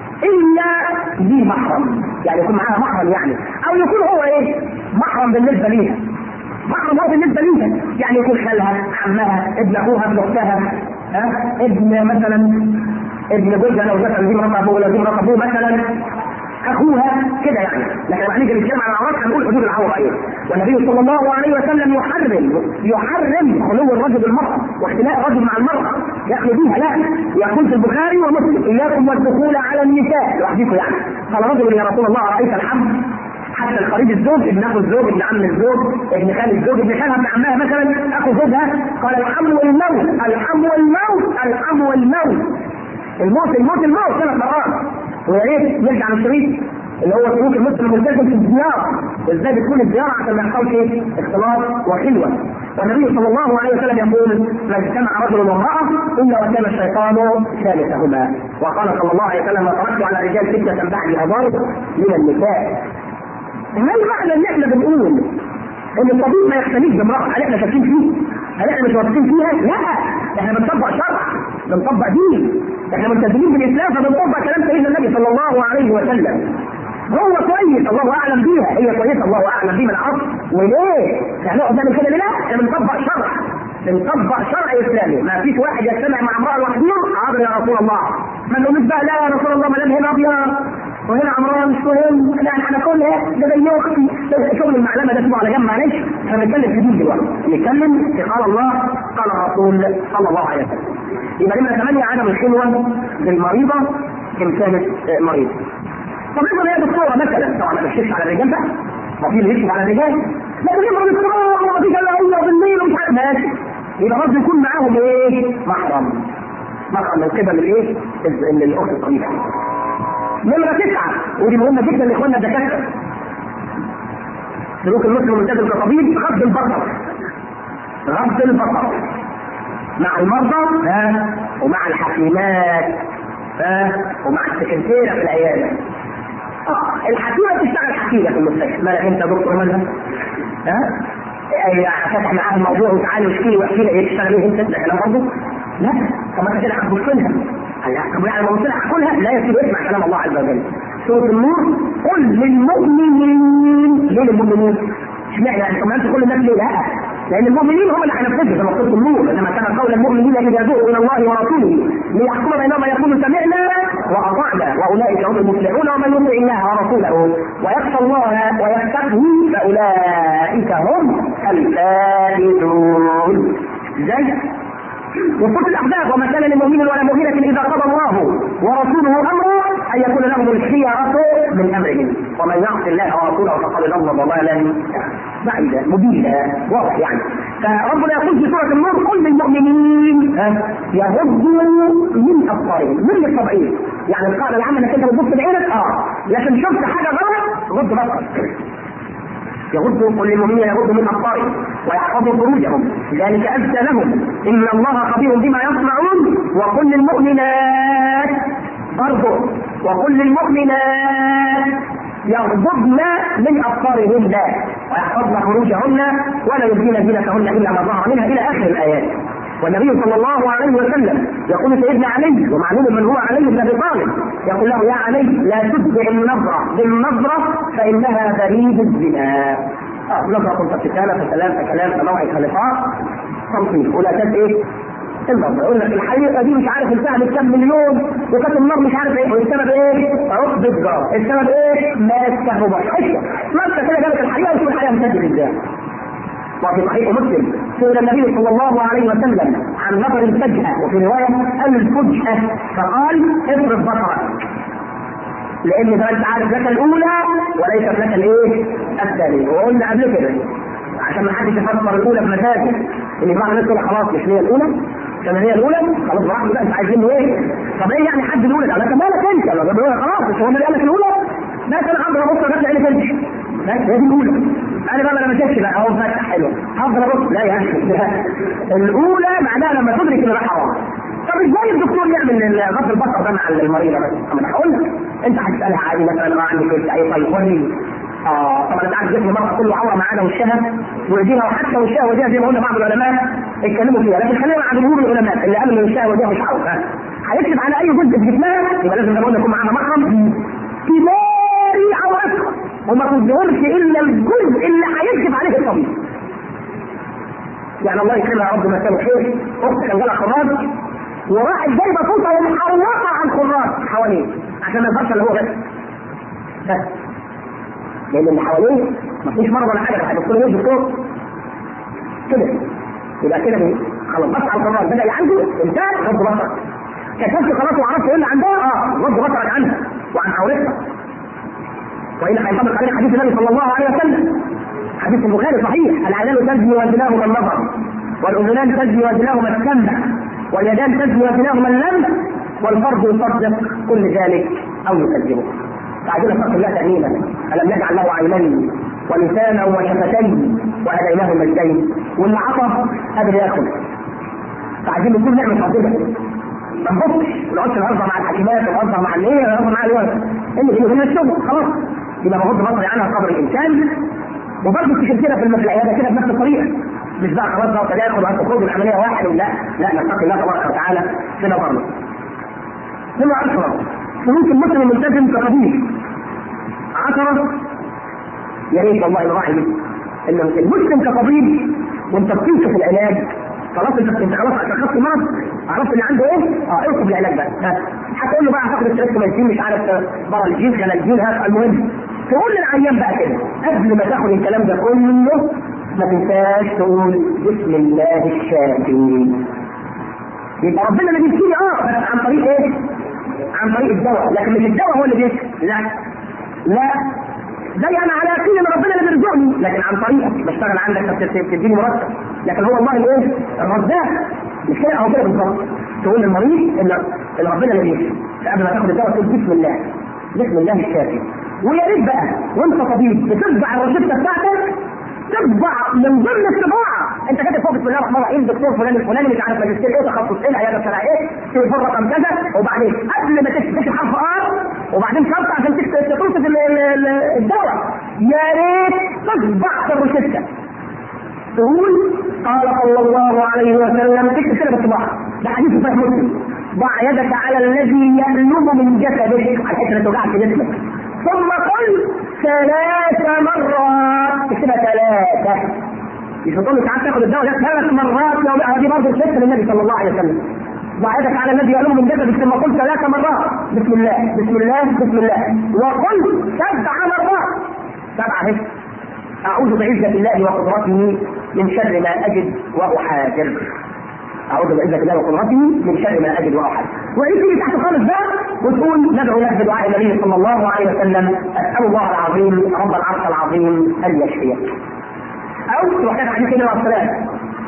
الا ذي محرم يعني يكون معاها محرم يعني او يكون هو ايه؟ محرم بالنسبه ليها محرم هو بالنسبه ليها يعني يكون خالها عمها ابن اخوها ابن اختها ها ابن مثلا ابن جوزها لو مثلا دي مرات ابوه ولا دي مرات ابوه مثلا اخوها كده يعني لكن لما هنيجي نتكلم عن العورات هنقول حدود العوره ايه والنبي صلى الله عليه وسلم يحرم يحرم خلو الرجل بالمراه واختلاء الرجل مع المراه يخلو بها لا يقول في البخاري ومسلم اياكم والدخول على النساء لوحدكم يعني قال رجل يا رسول الله رايت الحمد حتى القريب الزوج ابن اخو الزوج ابن عم الزوج ابن خال الزوج ابن خالها ابن عمها مثلا اخو زوجها قال الحم والموت الحم والموت الحم والموت الموت الموت الموت ثلاث مرات ويا ريت نرجع للشريط اللي هو سلوك المسلم الملتزم في الزيارة ازاي بتكون الزيارة عشان ما يحصلش ايه؟ اختلاط وخلوة والنبي صلى الله عليه وسلم يقول ما اجتمع رجل وامرأة إلا وكان الشيطان ثالثهما وقال صلى الله عليه وسلم ما تركت على الرجال فتنة بعد أضر من النساء هل معنى ان احنا بنقول ان الطبيب ما يختلفش بامرأة هل احنا شاكين فيه؟ هل احنا مش واثقين فيها؟ لا احنا بنطبق شرع بنطبق دين احنا ملتزمين بالاسلام فبنطبق كلام سيدنا النبي صلى الله عليه وسلم هو كويس الله اعلم بيها هي كويسه الله اعلم بيه من العصر وليه؟ هنقعد نعمل كده ليه؟ احنا بنطبق شرع بنطبق شرع اسلامي ما فيش واحد يجتمع مع امراه لوحدهم حاضر يا رسول الله ما نقولش بقى لا يا رسول الله ما دام هنا ابيض وهنا عمران مش مهم لا احنا كلها ده زي اختي شغل المعلمه ده سيبه على جنب معلش احنا بنتكلم في دين دلوقتي نتكلم في قال الله قال الرسول صلى الله عليه وسلم يبقى نمره ثمانيه عدم الخلوه بالمريضه ان كانت مريضه طب افرض هي دكتوره مثلا طبعا ما بتكشفش على الرجال بقى ما في اللي يكشف على الرجال لكن افرض دكتوره وما فيش الا هي بالليل ومش عارف ماشي يبقى برضه يكون معاهم ايه؟ محرم محرم من قبل الايه؟ الاخت الطبيبه نمرة تسعة ودي مهمة جدا لاخواننا الدكاترة سلوك المسلم الملتزم كطبيب غض البصر غض البصر مع المرضى ها ومع الحكيمات ها ومع السكرتيرة في العيادة اه الحكيمة بتشتغل حكيمة في المستشفى مالك انت دكتور مالك ها فتح معاها الموضوع وتعالى واشكي واحكي لي ايه تشتغل ايه انت ده كلام برضه لا طب ما انت كده هتبص لها طب يعني لما قلت كلها لا يصير يسمع كلام الله عز وجل سورة النور قل للمؤمنين ليه للمؤمنين؟ اشمعنى يعني طب انت كل الناس ليه؟ لا لان المؤمنين هم اللي هينفذوا كما قلت النور انما كان قول المؤمنين اذا دعوا الى الله ورسوله ليحكم بينهم يقولوا سمعنا واطعنا واولئك هم المفلحون ومن يطع الله ورسوله ويخشى الله ويتقه فاولئك هم الفائزون زي وصف الاحزاب وما كان لمؤمن ولا مؤمنة اذا قضى الله ورسوله امرا ان يكون لهم الخيرة من امرهم ومن يعص الله ورسوله فقد ضل ضلالا بعيدا مبينا واضح يعني فربنا يقول في سورة النور قل للمؤمنين يغضوا من ابصارهم من الطبيعي يعني القاعدة العامة انك انت بتبص بعينك اه لكن شفت حاجة غلط غض بصرك يغضوا كل للمؤمنين يغضوا من ابصارهم ويحفظوا فروجهم ذلك ازكى لهم ان الله خبير بما يصنعون وكل المؤمنات برضه وكل المؤمنات يغضبن من ابصارهن ويحفظن فروجهن ولا يبدين زينتهن الا ما ظهر منها الى اخر الايات والنبي صلى الله عليه وسلم يقول سيدنا علي ومعلوم من هو علي بن ابي طالب يقول له يا علي لا تتبع النظره بالنظره فانها بريد الزنا اه نظره فتكالة فكلام فكلام فموعد فلقاء تنصيف ولا كانت ايه النظر يقول لك الحقيقه دي مش عارف السهم بكام مليون وكانت النار مش عارف ايه والسبب ايه؟ عقد الجار السبب ايه؟ ماس كهرباء حشه ما كده جابت الحقيقه وتكون الحقيقه مسجل ازاي وفي صحيح مسلم سئل النبي صلى الله عليه وسلم عن نظر الفجأة وفي رواية الفجأة فقال اضرب بصرك لان ده انت عارف لك الاولى وليست لك الايه؟ الثانيه وقلنا قبل كده عشان ما حدش يفسر الاولى بمزاجه اللي بعض الناس تقول خلاص مش هي الاولى كان هي الاولى خلاص براحتك بقى انت عايزين ايه؟ طب ايه يعني حد الاولى؟ قال لك مالك انت؟ لو جاب خلاص مش هو اللي قال لك الاولى؟ بس انا هفضل ابص لغايه عيني تمشي بس هي دي الاولى انا بقى لما شفتش بقى اهو فتح حلوه هفضل ابص لا يا اخي الاولى معناها لما تدرك ان ده حرام طب ازاي الدكتور يعمل غض البصر ده مع المريضه بس؟ طب انا هقول لك انت هتسالها عادي مثلا اه عندي كده اي طيب وريني اه طبعا انت عارف جسم المرأة كله عورة ما عدا وشها وايديها وحتى وشها وايديها زي ما قلنا بعض العلماء اتكلموا فيها لكن خلينا مع جمهور العلماء اللي قالوا ان وشها وايديها مش عورة هيكتب على اي جزء في جسمها يبقى لازم زي ما قلنا يكون معاها محرم كباري عورتها وما تظهرش الا الجزء اللي هيكتب عليه الطبيب يعني الله يكرمها يا رب مساء الخير اخت كان جالها خراج وراحت جايبه فوطه ومحوطه على الخراج حواليه عشان ما يظهرش اللي هو بس بس لان اللي حواليه مفيش مرض ولا حاجه هيبص له دكتور كده يبقى كده ايه خلاص بص على الخراج بدا عنده انتهى غض بصرك كشفت خلاص وعرفت ايه اللي عندها اه غض بصرك عنها وعن حولتها والا هينطبق علينا حديث النبي صلى الله عليه وسلم حديث البخاري صحيح العينان تزني وزناهما النظر والاذنان تزني وزناهما السمع واليدان تزني وزناهما اللمس والفرد يصدق كل ذلك او يكذبه فعجل فرق الله تأمينا ألم نجعل له عينين ولسانا وشفتين وهديناه النجدين واللي عطف قادر ياكل فعايزين نكون نعمة ربنا ما نبصش ما نقعدش نهزر مع الحكيمات ونهزر مع الايه ونهزر مع الوالد اللي اللي من الشغل خلاص يبقى بغض بصري عنها قدر الامكان وبرضه تشوف كده في العياده كده بنفس الطريقه مش بقى خلاص بقى تداخل وانت تخرج العمليه واحد لا لا نتقي الله تبارك وتعالى في نظرنا ثم عشرة سلوك المسلم الملتزم كقبيل عشرة يا ريت والله الراعي ان المسلم كطبيب وانت بتنشف العلاج خلاص انت انت خلاص شخصت مرض عرفت اللي عنده ايه؟ اه اوقف العلاج بقى هتقول له بقى هتاخد التريكتوميسين مش عارف بره الجين خلال الجين هات المهم تقول للعيان بقى كده قبل ما تاخد الكلام ده كله ما تنساش تقول بسم الله الشافي يبقى ربنا اللي بيشفيني اه بس عن طريق ايه؟ عن طريق الدواء لكن مش الدواء هو اللي بيشفي لا لا زي انا على يقين ان ربنا اللي بيرزقني لكن عن طريقك بشتغل عندك تديني مرتب لكن هو الله الايه؟ الرزاق مش كده اهو كده بالظبط تقول للمريض ان ان ربنا اللي بيشفي فقبل ما تاخد الدواء تقول بسم الله بسم الله الشافي ويا ريت بقى وانت طبيب بتطبع الروشته بتاعتك تطبع من ضمن الطباعه انت كاتب فوق بسم الله الرحمن الرحيم دكتور فلان الفلاني مش عارف ماجستير ايه تخصص ايه العياده الشرعيه ايه تليفون رقم كذا وبعدين قبل ما تكتب حرف ار وبعدين شرط عشان توصف الدواء يا ريت تطبع في الروشته تقول قال صلى الله عليه وسلم تكتب كده بالطباعه ده حديث صحيح مسلم ضع يدك على الذي يألم من جسدك على الحته اللي توجعك في جسمك ثم قل ثلاث مرات اكتبها ثلاثة مش هتقول لك تعال تاخد الدواء ده ثلاث مرات لو هذه برضه سنة للنبي صلى الله عليه وسلم ضع يدك على الذي يألم من جسدك ثم قل ثلاث مرات بسم الله بسم الله بسم الله وقل سبع مرات سبعة هيك أعوذ بعزة الله وقدرته من شر ما أجد وأحاذر أعوذ بعزة الله وقدرته من شر ما أجد وأحد وإن تيجي تحت خالص ده وتقول ندعو لك بدعاء النبي صلى الله عليه وسلم أسأل الله العظيم رب العرش العظيم أن يشفيك أو تروح كده حديث النبي عليه الصلاة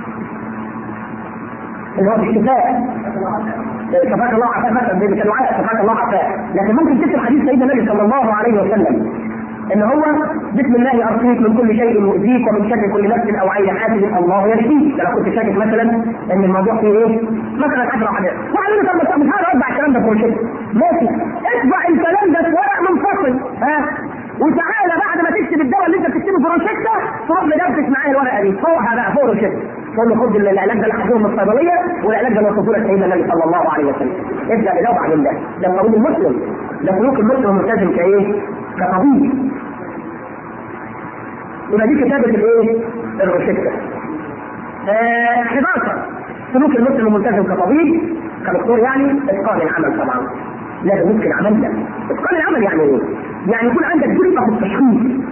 اللي هو الشفاء شفاك الله عافاك مثلا بالدعاء شفاك الله عافاك لكن ممكن تكتب حديث سيدنا النبي صلى الله عليه وسلم ان هو بسم الله ارقيك من كل شيء يؤذيك ومن شر كل نفس او عين حاسد الله يشفيك لو كنت شاكك مثلا ان الموضوع فيه ايه؟ مثلا حاجه حاجه وبعدين طب مش هقدر اطبع الكلام ده في روشته ماشي اطبع الكلام ده في ورق منفصل ها وتعالى بعد ما تكتب الدواء اللي انت بتكتبه في روشته تروح مدبس معايا الورقه دي فوقها بقى فوق روشته تقول له خد العلاج ده اللي من الصيدليه والعلاج ده وصفه لك سيدنا النبي صلى الله عليه وسلم ابدا بده وبعدين ده ده الطبيب المسلم ده سلوك المسلم الملتزم كايه؟ كطبيب يبقى دي كتابة الايه؟ الروشتة. آه 11 سلوك المسلم الملتزم كطبيب كدكتور يعني اتقان العمل طبعا. لازم يمكن عملنا. اتقان العمل يعني ايه؟ يعني يكون عندك دقة في التشخيص.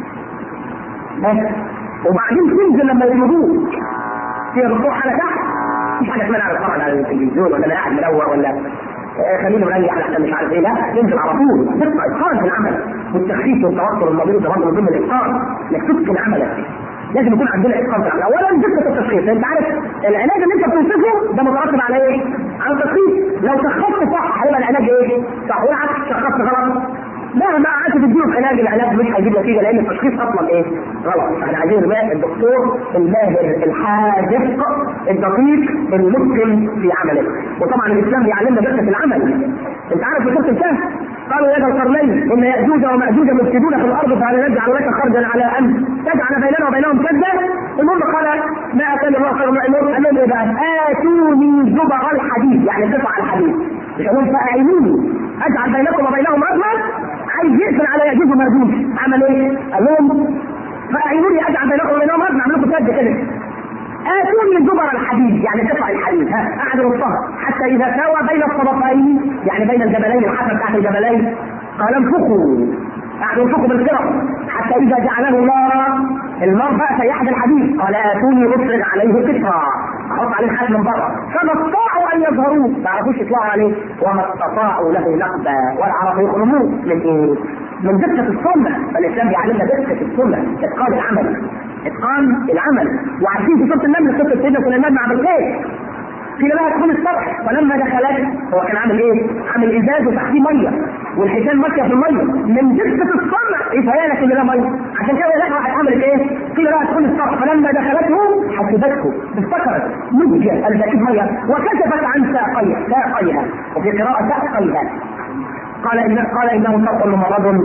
بس وبعدين تنزل لما يطلبوك في دكتور حاجة تحت مش حاجة اسمها انا بتفرج على التلفزيون ولا انا قاعد مدور ولا خلينا مريح احسن مش عارف ايه لا تنزل على طول تبقى اتقان في العمل والتخفيف والتوتر المريض ده برضه من ضمن الاتقان انك تتقن عملك لازم يكون عندنا اتقان في العمل اولا دقه التشخيص انت عارف العلاج اللي انت بتوصفه ده مترتب على ايه؟ على التشخيص لو شخصت صح هيبقى العلاج ايه؟ صح والعكس شخصت غلط مهما قعدت تديله علاج العلاج مش هيجيب نتيجه لان التشخيص اصلا ايه؟ غلط احنا عايزين بقى الدكتور الماهر الحاذق الدقيق المتقن في عمله وطبعا الاسلام بيعلمنا دقه العمل انت عارف في سوره الكهف قالوا يا ذا القرنين ان ياجوج وماجوج مفسدون في الارض فهل نجعل لك خرجا على ان تجعل بيننا وبينهم سدا المهم قال ما اتاني الله خير من الامور قال لهم ايه بقى؟ اتوني زبر الحديد يعني قطع الحديد مش هقول فاعينوني اجعل بينكم وبينهم رحمه عايز يقفل على ياجوج وماجوج عمل ايه؟ قال لهم فاعينوني اجعل بينكم وبينهم رحمه اعمل لكم سد كده آتوني زبر الحديد يعني قطع الحديد ها قعد رصها حتى إذا ساوى بين الطبقين يعني بين الجبلين الحسن بتاعت الجبلين قال انفخوا قعدوا ينفخوا بالكرة حتى إذا جعله نارا النار بقى سيحد الحديد قال آتوني أفرغ عليه قطعة أحط عليه حد من بره فما استطاعوا أن يظهروه ما عرفوش يطلعوا عليه وما استطاعوا له نقبة ولا عرفوا يخرجوه من إيه؟ من دقة السنة فالإسلام بيعلمنا دقة السنة إتقان العمل اتقان العمل وعارفين في سوره النمل قصه سيدنا سليمان مع بلقيس قيل لها ادخل السطح فلما دخلت هو كان عامل ايه؟ عامل ازاز وتحتيه ميه والحيتان ماشيه في الميه من دقه الصنع يتهيأ لك ان ده ميه عشان كده هي راحت عملت ايه؟ قيل لها ادخل السطح فلما دخلته حسبته افتكرت نجت البكيت ميه وكشفت عن ساقيها ساقيها وفي قراءه ساقيها قال إن قال انه سوء ممرض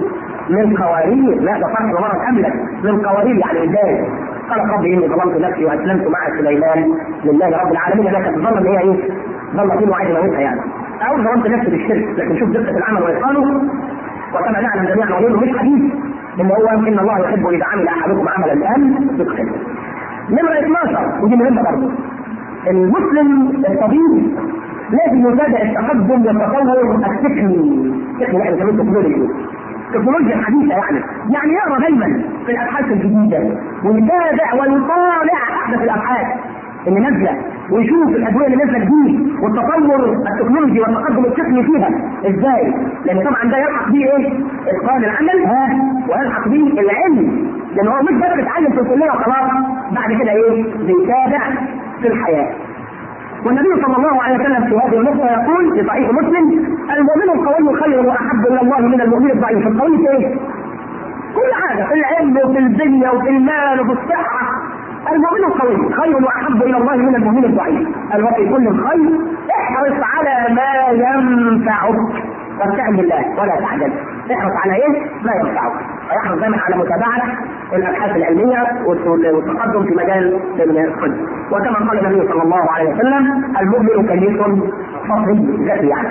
من قوارير لا ده فرح ومرض املك من قوارير يعني ازاي قال رب اني ظلمت نفسي واسلمت مع سليمان لله رب العالمين لا كانت ظن ان هي ايه؟ ظن فيه وعايز يموتها يعني او ظلمت نفسي بالشرك لكن شوف دقه العمل واتقانه وكما نعلم جميعا وغيره مش حديث ان هو ان الله يحب اذا عمل احدكم عملا الان يدخل نمرة 12 ودي مهمة برضه المسلم الطبيب لازم يتابع التقدم والتطور التقني التقني احنا بنسميه التكنولوجي التكنولوجيا الحديثة يعني يعني يقرا دايما في الابحاث الجديدة ويتابع ويطالع احدث الابحاث اللي نازله ويشوف الادويه اللي نازله جديد والتطور التكنولوجي والتقدم التقني فيها ازاي؟ لان طبعا ده يلحق بيه ايه؟ اتقان العمل ها ويلحق بيه العلم لان هو مش بس بيتعلم في الكليه وخلاص بعد كده ايه؟ بيتابع في الحياه. والنبي صلى الله عليه وسلم في هذه النقطة يقول في صحيح مسلم المؤمن القوي خير وأحب إلى الله من المؤمن الضعيف، القوي في إيه؟ كل حاجة في العلم وفي البنية وفي المال وفي الصحة المؤمن القوي خير واحب الى الله من المؤمن الضعيف قال وفي كل خير احرص على ما ينفعك واستعن بالله ولا تعجل احرص على ايه؟ ما ينفعك ويحرص دائما على متابعه الابحاث العلميه والتقدم في مجال الطب وكما قال النبي صلى الله عليه وسلم المؤمن كليس فطري ذكي يعني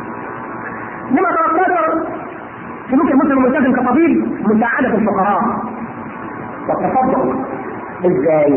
لما 13 سلوك المسلم الملتزم كطبيب مساعده الفقراء والتصدق ازاي؟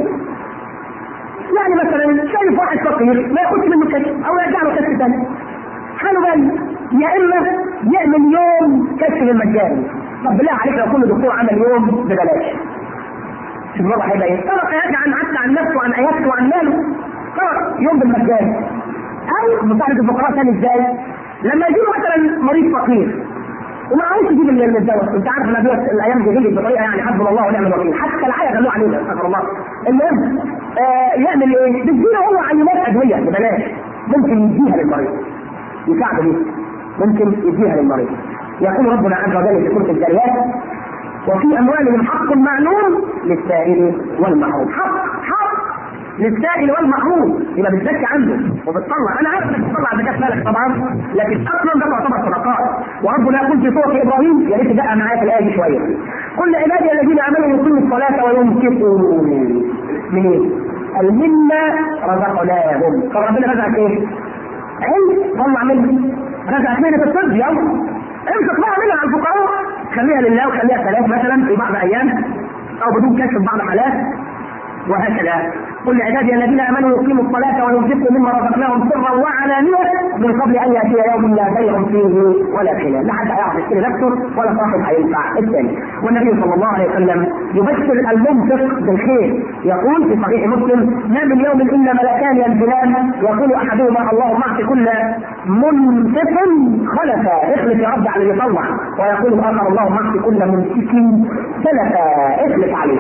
يعني مثلا شايف واحد فقير ما ياخدش منه كشف او يرجع له كشف ثاني حاله بالي يا اما يعمل يوم كشف للمجاني طب بالله عليك لو كل دكتور عمل يوم ببلاش شوف الوضع هيبقى ايه؟ خلاص هيرجع عن حتى عن نفسه وعن عيادته وعن ماله خلاص يوم بالمجان او مساعدة الفقراء ثاني ازاي؟ لما يجيله مثلا مريض فقير وما عاوز يجيب الدواء انت عارف الادويه الايام دي غلت بطريقه يعني حسبنا الله ونعم الوكيل حتى العيا خلوه علينا استغفر الله المهم آه يعمل ايه؟ بيديله هو عينات ادويه ببلاش ممكن يديها للمريض يساعده بيها ممكن يديها للمريض يقول ربنا عز وجل في سوره الجاريات وفي اموالهم حق معلوم للسائل والمحروم حق حق للسائل والمحروم يبقى بتزكي عنده وبتطلع انا عارف انك بتطلع زكاه مالك طبعا لكن اصلا ده تعتبر صدقات وربنا يقول في سوره ابراهيم يا ريت بقى معايا في الايه دي شويه قل لعبادي الذين امنوا يقيموا الصلاه وينفقوا من ايه؟ قال مما رزقناهم طب ربنا رزقك ايه؟ علم طلع منه رزقك منه في الطب يلا امسك بقى منها على الفقراء خليها لله وخليها ثلاث مثلا في بعض ايام او بدون كشف في بعض الحالات وهكذا قل لعبادي الذين امنوا يقيموا الصلاه وينفقوا مما رزقناهم سرا وعلانيه من قبل ان ياتي يوم لا بيع فيه ولا خلال لا حد هيعرف يشتري نفسه ولا صاحب هينفع الثاني والنبي صلى الله عليه وسلم يبشر المنفق بالخير يقول في صحيح مسلم ما من يوم الا ملكان ينزلان يقول احدهما اللهم اعط كل منفق خلفا اخلف يا رب على اللي يطلع ويقول الاخر اللهم اعط كل ممسك سلفا اخلف عليه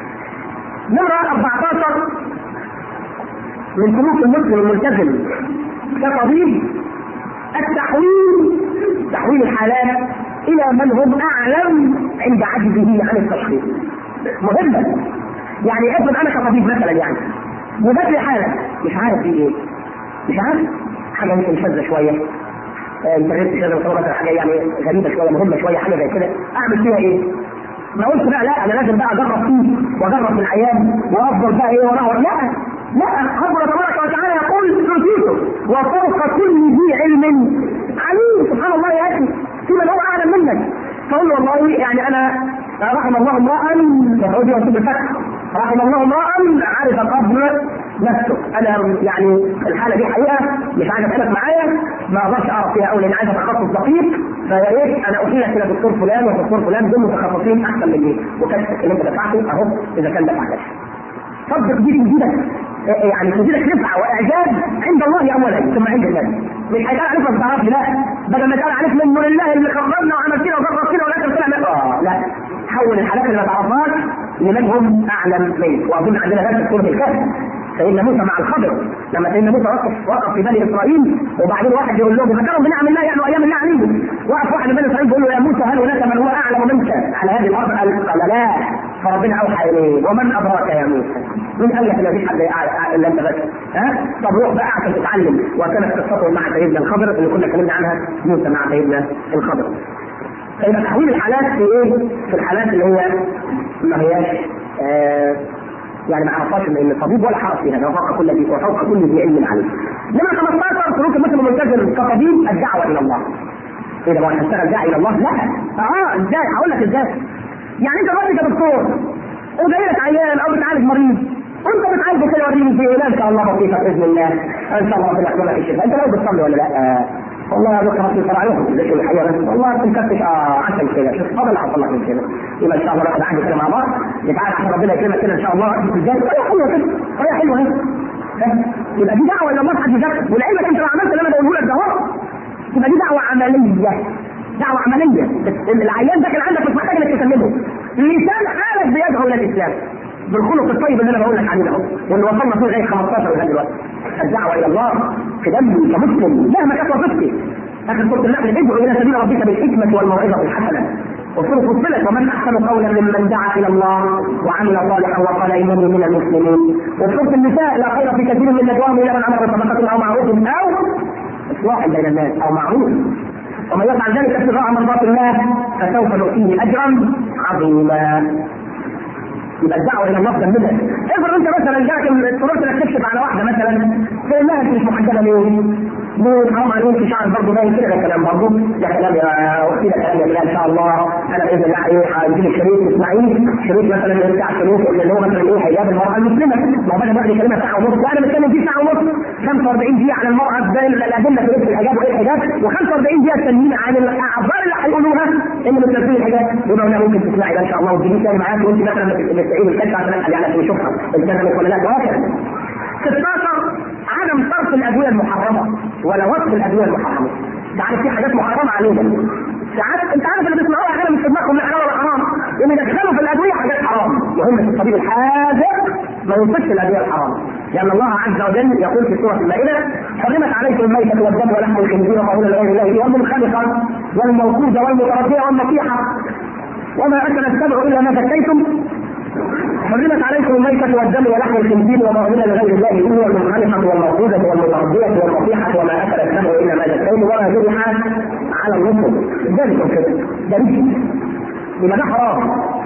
نمرة 14 من سلوك المسلم الملتزم كطبيب التحويل تحويل الحالات إلى من هم أعلم عند عجزه عن التشخيص مهمة يعني افرض أنا كطبيب مثلا يعني وجات لي حالة مش عارف دي إيه مش عارف حاجة يمكن شاذة شوية انترنت كده مثلا حاجة يعني غريبة شوية مهمة شوية حاجة زي كده أعمل فيها إيه؟ ما قلت لا لا انا لازم بقى اجرب فيه واجرب في العيان وافضل بقى ايه وراه لا لا ربنا تبارك وتعالى يقول في وفوق كل ذي علم عليم سبحان الله يا اخي في من هو اعلم منك فقول له والله يعني انا رحم الله امرا يهودي وسيب الفتح رحم الله امرا عرف قبل نفسه انا يعني الحاله دي حقيقه مش عايز اتكلم معايا ما اقدرش اعرف فيها قوي لان عايز تخصص دقيق فيا ريت انا احيلك الى دكتور فلان ودكتور فلان دول متخصصين احسن مني وكشفك اللي انت دفعته اهو اذا كان دفع كشف صدق دي تزيدك يعني تزيدك نفع واعجاب عند الله اولا ثم عند الناس مش هيتقال عليك ما تعرفش لا بدل ما يتقال عليك منه لله اللي خرجنا وعمل كده وجرب كده ولا طلع اه لا حول الحالات اللي ما تعرفهاش لمن هم اعلم منك واظن عندنا درس سوره الكهف سيدنا موسى مع الخضر لما سيدنا موسى وقف وقف في بني اسرائيل وبعدين واحد يقول لهم ذكرهم بنعم الله يعني ايام الله عليهم وقف واحد من بني اسرائيل بيقول له يا موسى هل هناك من هو اعلم منك على هذه الارض قال لا فربنا اوحى اليه ومن ادراك يا موسى مين قال لك ان مفيش حد الا انت بس ها طب روح بقى عشان تتعلم وكانت قصته مع سيدنا الخضر اللي كنا اتكلمنا عنها موسى مع سيدنا الخضر فيبقى تحويل الحالات في ايه؟ في الحالات اللي هي ما هياش آه يعني ما عرفهاش ان الطبيب ولا حرف فيها وفوق كل ذي وفوق كل ذي علم عليم. نمرة 15 سلوك المسلم الملتزم كطبيب الدعوة إلى الله. ايه ده هو هتشتغل داعي الى الله؟ لا اه ازاي؟ هقول لك ازاي؟ يعني انت دلوقتي كدكتور وجاي لك عيان او بتعالج مريض وانت بتعالجه كده وريني في ايه ان شاء الله بسيطه باذن الله ان شاء الله ربنا يكتب لك الشفاء انت لو بتصلي ولا لا؟ آه. والله يا دكتور هتصل عليكم ليش الحقيقه بس والله انت مكتش اه عشان كده شوف فضل حصل لك من كده يبقى ان شاء الله ناخد عهد كده مع بعض نتعالى عشان ربنا يكرمك كده ان شاء الله ازاي؟ طريقه حلوه كده طريقه حلوه اهي يبقى دي دعوه الى الله في حد ذاتها ولعلمك انت لو عملت اللي انا بقوله لك ده اهو يبقى دي دعوه عمليه دعوة عملية العيان ده كان عندك مش محتاج انك تكلمه لسان حالك بيدعو الى الاسلام بالخلق الطيب اللي انا بقول لك عليه ده واللي وصلنا فيه لغايه 15 لغايه دلوقتي الدعوه الى الله في دمي كمسلم مهما كانت وظيفتي اخر سوره النحل ادعو الى سبيل ربك بالحكمه والموعظه الحسنه وسوره فصلت ومن احسن قولا ممن دعا الى الله وعمل صالحا وقال انني من المسلمين وسوره النساء لا خير في كثير من نجواهم الا من امر بصدقه او معروف او اصلاح بين الناس او معروف ومن يفعل ذلك ابتغاء مرضات الله فسوف نؤتيه اجرا عظيما يبقى الدعوه الى الله تنبذها افرض انت مثلا جاك قررت انك تكشف على واحده مثلا تقول لها انت مش محجبه ليه؟ ليه حرام عليك شعر برضه باين كده ده كلام برضه ده كلام يا اختي ده كلام يا ان شاء الله انا باذن الله ايه هديك الشريط تسمعيه شريط مثلا بتاع شريط اللي هو مثلا ايه حجاب المراه المسلمه ما هو انا بقعد كلمه ساعه ونص وانا بتكلم فيه ساعه ونص 45 دقيقه عن المراه ازاي الادله في لبس الحجاب وايه الحجاب و45 دقيقه تانيين عن الاعذار اللي هيقولوها ان مش لابسين الحجاب يبقى انا ممكن تسمعي ده ان شاء الله وتجيبيه تاني معاك وانت مثلا بتستعيد الكشف عشان اسال يعني عشان يشوفها الجنه ولا لا وهكذا 16 عدم صرف الادويه المحرمه ولا وصف الادويه المحرمه يعني في حاجات محرمه علينا ساعات انت عارف اللي بيسمعوها حاجه مش في دماغهم لا حلال ولا حرام ان يدخلوا في الادويه حاجات حرام مهمه الطبيب الحاذق ما ينفقش الادويه الحرام لان الله عز وجل يقول في سوره المائده حرمت عليكم الميتة والدم ولحم الخنزير وما أهل لغير الله والمنخنقة والموقوذة والمتردية والنصيحة وما أكل السبع إلا ما زكيتم حرمت عليكم الميتة والدم ولحم الخنزير وما أهل لغير الله به والمنخنقة والموقوذة والمتردية والنصيحة وما أكل السبع إلا ما زكيتم وما ذبح على النصب ذلك كده ده رجل يبقى ده حرام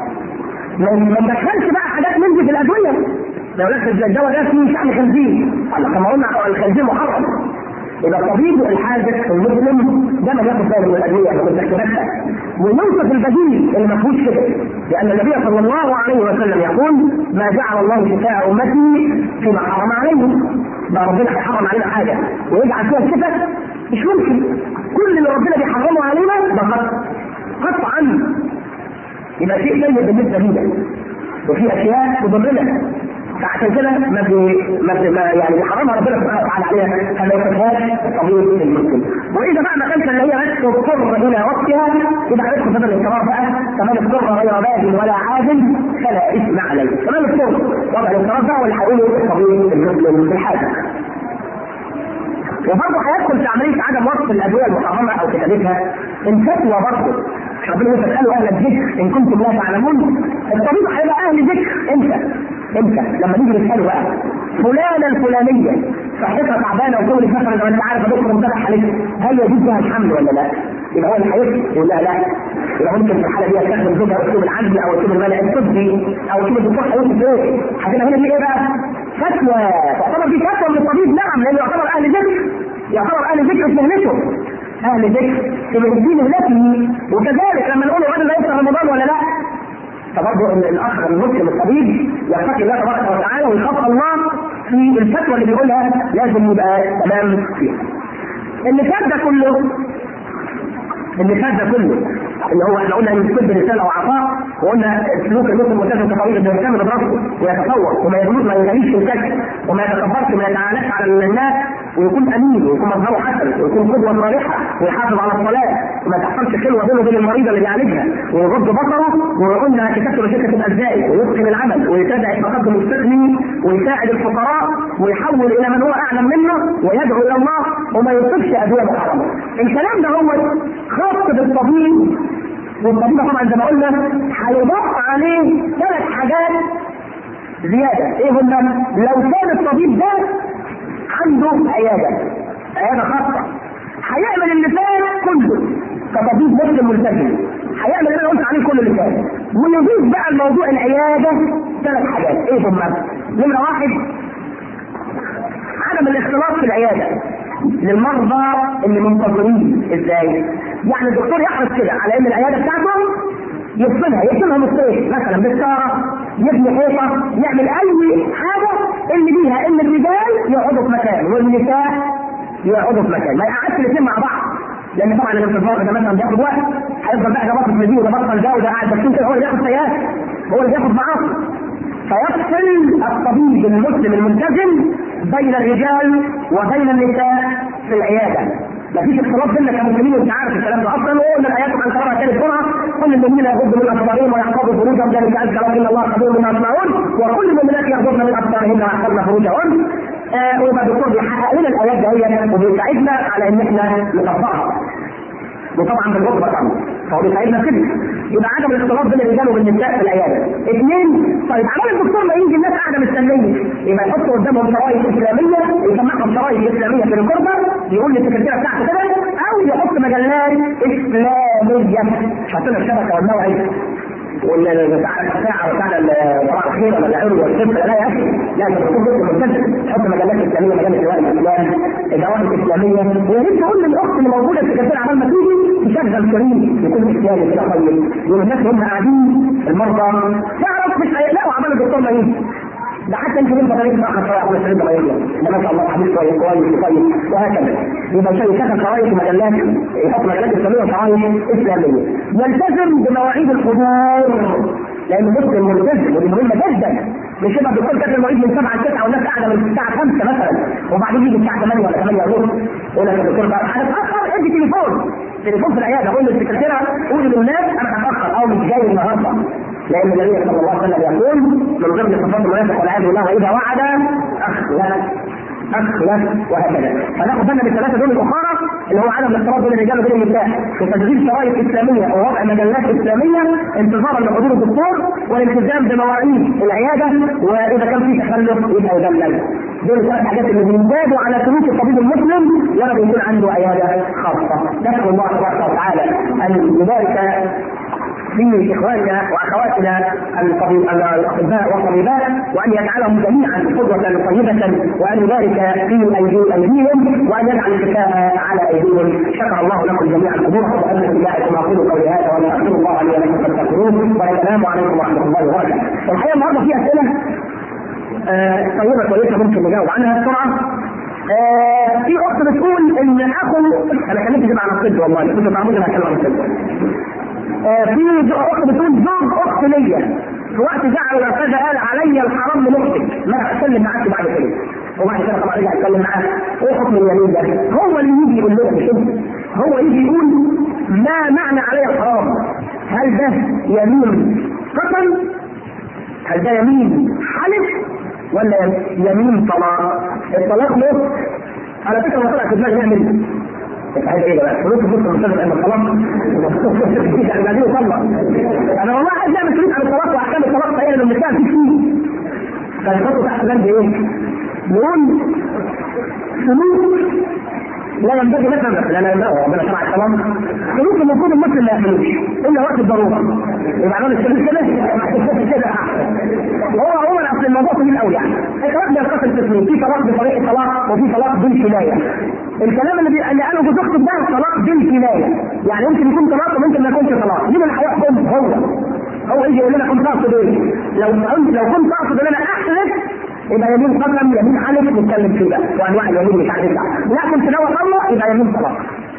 ما ندخلش بقى حاجات من دي في الأدوية لو لك الدواء ده فيه شحم خنزير كما قلنا الخنزير محرم يبقى الطبيب الحاذق المسلم ده من ياخد باله من الادويه ومن ويوصف البديل اللي ما فيهوش كده لان النبي صلى الله عليه وسلم يقول ما جعل الله شفاء امتي فيما حرم عليهم ده ربنا هيحرم علينا حاجه ويجعل فيها الشفاء مش ممكن كل اللي ربنا بيحرمه علينا ده قطع قطعا يبقى شيء سيء بالنسبه لنا وفي اشياء تضرنا فعشان كده ما بي ما, بي ما يعني بيحرمها ربنا سبحانه وتعالى عليها فما ياخدهاش الطبيب المسلم واذا بقى ما كانش اللي هي بس تضطر الى وقتها يبقى هندخل في الاضطرار بقى كمان اضطر غير باغ ولا عازل فلا اثم عليه كمان اضطر وضع الاضطرار ده هو اللي هيقوله الطبيب المسلم في الحاجه وبرضه هيدخل في عمليه عدم وصف الادويه المحرمه او كتابتها الفتوى برضه ربنا يقول فاسالوا اهل الذكر ان كنتم لا تعلمون الطبيب هيبقى اهل ذكر امتى؟ امتى؟ لما نيجي نساله بقى فلانه الفلانيه صحتها تعبانه وكل مثلا زي ما انت عارف يا دكتور امتدح عليك هل يجوز لها الحمل ولا لا؟ يبقى هو اللي هيفتي يقول لها لا يبقى ممكن في الحاله دي يستخدم زوجها اسلوب العزل او اسلوب المنع الطبي او اسلوب الدكتور هيقول ايه؟ هتبقى هنا دي ايه بقى؟ فتوى تعتبر دي فتوى من الطبيب نعم لانه يعتبر اهل ذكر يعتبر اهل ذكر في مهنته اهل ذكر في الدين التي وكذلك لما نقول الراجل لا يفطر رمضان ولا لا فبرضه الاخ المسلم الطبيب يتقي الله تبارك وتعالى ويخاف الله في الفتوى اللي بيقولها لازم يبقى تمام فيها. اللي فات ده كله اللي فات ده كله اللي هو احنا قلنا ان الطب رساله وعطاء وقلنا سلوك المسلم ملتزم كطبيب انه يهتم بدراسته ويتفوق وما يغلط ما يغليش في الكشف وما يتكبرش وما يتعالاش على الناس ويكون امين ويكون مظهره حسن ويكون قدوه صالحه ويحافظ على الصلاه وما تحصلش خلوه بينه وبين المريضه اللي بيعالجها ويغض بصره وقلنا كتابته شركه تبقى ازاي ويتقن العمل ويتابع التقدم الفقهي ويساعد الفقراء ويحول الى من هو اعلم منه ويدعو الى الله وما يصبش ادويه محرمه. الكلام ده هو خاص بالطبيب والطبيب طبعا زي ما قلنا هيضاف عليه ثلاث حاجات زياده ايه هما؟ لو كان الطبيب ده عنده عياده عياده خاصه هيعمل اللي فات كله كطبيب مسلم ملتزم هيعمل اللي انا قلت عليه كل اللي فات ويضيف بقى الموضوع العياده ثلاث حاجات ايه هم؟ نمره واحد عدم الاختلاط في العياده للمرضى اللي منتظرين ازاي؟ يعني الدكتور يحرص كده على ان العياده بتاعته يفصلها يقسمها نصين مثلا بالساره يبني حيطه يعمل اي حاجه اللي بيها ان الرجال يقعدوا في مكان والنساء يقعدوا في مكان ما يقعدش الاثنين مع بعض لان طبعا الانتظار ده مثلا بياخد وقت هيفضل بقى ده بطل في دي وده بطل ده وده قاعد بس كده هو اللي بياخد سياسه هو اللي بياخد معاصي فيفصل الطبيب المسلم الملتزم بين الرجال وبين النساء في العياده مفيش اختلاط بيننا كمسلمين وانت عارف الكلام ده اصلا وقلنا الايات عن كلامها كانت جمعه كل المؤمنين يغضوا من ابصارهم ويحفظوا فروجهم ذلك ازكى لهم ان الله خبير بما يصنعون وكل المؤمنات يغضبن من ابصارهن ويحفظن فروجهن آه ويبقى الدكتور بيحقق لنا الايات دهيت وبيساعدنا على ان احنا نطبقها وطبعا بالغضب طبعا فهو بيساعدنا كده يبقى عدم الاختلاط بين الرجال وبالنساء في العياده. اثنين طيب عمال الدكتور ما يجي الناس قاعده مستنيه يبقى يحط قدامهم شرايط اسلاميه يسمعهم شرايط اسلاميه في الكربه يقول للسكرتيره بتاعته كده او يحط مجلات اسلاميه حاطين الشبكه والموعد والساعة الساعة وساعة صباح الخير ولا العلم والصفر لا يا أخي لا أنت بتكون جزء ملتزم تحط مجلات إسلامية مجلة سواء الإسلام الجوائز الإسلامية ويا ريت تقول للأخت اللي موجودة في السكرتيرة عمال ما تيجي تشغل كريم يكون إسلامي كده طيب يقول الناس هم قاعدين المرضى تعرف مش هيقلقوا عمال الدكتور ما يجي ده حتى يمكن انت طريق اخر شويه على السرير غير ده ما شاء الله حديث كويس كويس كويس وهكذا يبقى شيء كتب شرايط ومجلات يحط مجلات اسلاميه وشرايط اسلاميه يلتزم بمواعيد الحضور لانه مسلم ملتزم ودي مهمه جدا مش يبقى الدكتور كاتب المواعيد من 7 ل 9 والناس قاعده من الساعه 5 مثلا وبعدين يجي الساعه 8 ولا 8 ونص يقول لك الدكتور بقى هنتاخر ادي تليفون تليفون في العياده قول للسكرتيره قولي للناس انا هتاخر او مش جاي النهارده لان النبي صلى الله عليه وسلم يقول من ضمن صفات المنافق والعياذ بالله واذا وعد اخلف اخلف وهكذا فناخد بالنا بالثلاثه دول الاخرى اللي هو عدم الاختلاط بين الرجال وبين النساء وتسجيل شرايط اسلاميه ووضع مجلات اسلاميه انتظارا لحضور الدكتور والالتزام بمواعيد العياده واذا كان في تخلف يبقى يدلل دول الثلاث حاجات اللي بيزدادوا على سلوك الطبيب المسلم لما بيكون عنده عياده خاصه نسال الله تبارك وتعالى ان يبارك في اخواننا واخواتنا الاطباء والطبيبات وان يجعلهم جميعا قدوه طيبه وان يبارك في ايديهم وان يجعل الشفاء على ايديهم شكر الله لكم جميعا حضوركم وان بالله اقول قولي هذا وانا استغفر الله لي ولكم فاستغفروه والسلام عليكم ورحمه الله وبركاته. الحقيقه النهارده في اسئله آه طيبه كويسه ممكن نجاوب عنها بسرعه آه في اخت بتقول ان اخو انا كلمت جماعه عن الطب والله كنت معمول انا هتكلم عن الطب آه في اخت بتقول زوج اخت ليا في وقت زعل الاستاذ قال علي الحرام من اختك ما اتكلم معاك بعد كده وبعد كده طبعا رجع اتكلم معاه ايه حكم اليمين ده؟ هو اللي يجي يقول لنا مش انت هو يجي يقول ما معنى علي الحرام؟ هل ده يمين قسم؟ هل ده يمين حلف؟ ولا يمين طلاق؟ الطلاق له على فكره هو طلع في دماغي يعمل عايز ايه بقى؟ فلوس فلوس المستشفى عند الطلاق يعني بعدين يطلق انا والله عايز اعمل فلوس عن الطلاق واحكام الطلاق فهي لما بنتكلم فيه فيه فنحطه تحت بند ايه؟ نقول فلوس لا ينبغي مثلا لا لا ينبغي ربنا شرع الكلام فلوس المفروض المسلم ما يعملوش الا وقت الضروره يبقى عمال الشغل كده كده هو هو اصل الموضوع طويل قوي يعني الطلاق بينقسم قسمين في طلاق بطريقه الطلاق وفي طلاق بالكنايه الكلام اللي بي... اللي قاله جوز اختك ده طلاق بالكنايه يعني يمكن يكون طلاق وممكن ما يكونش طلاق مين اللي هيحكم هو هو يجي يقول لنا كنت اقصد ايه لو لو كنت اقصد ان انا احلف يبقى يمين قسم يمين حلف نتكلم فيه بقى وانواع اليمين مش عارف لا كنت ناوي اطلق يبقى يمين طلاق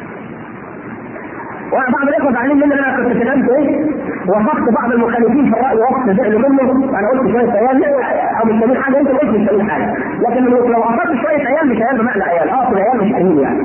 وانا بعض الاخوه زعلانين مني ان انا كنت كلمت ايه وصفت بعض المخالفين في الراي وصف زعلوا منه انا قلت شويه عيال او مش فاهمين حاجه انت قلت مش فاهمين حاجه لكن لو لو اخذت شويه عيال مش عيال بمعنى عيال اقصد عيال مش فاهمين يعني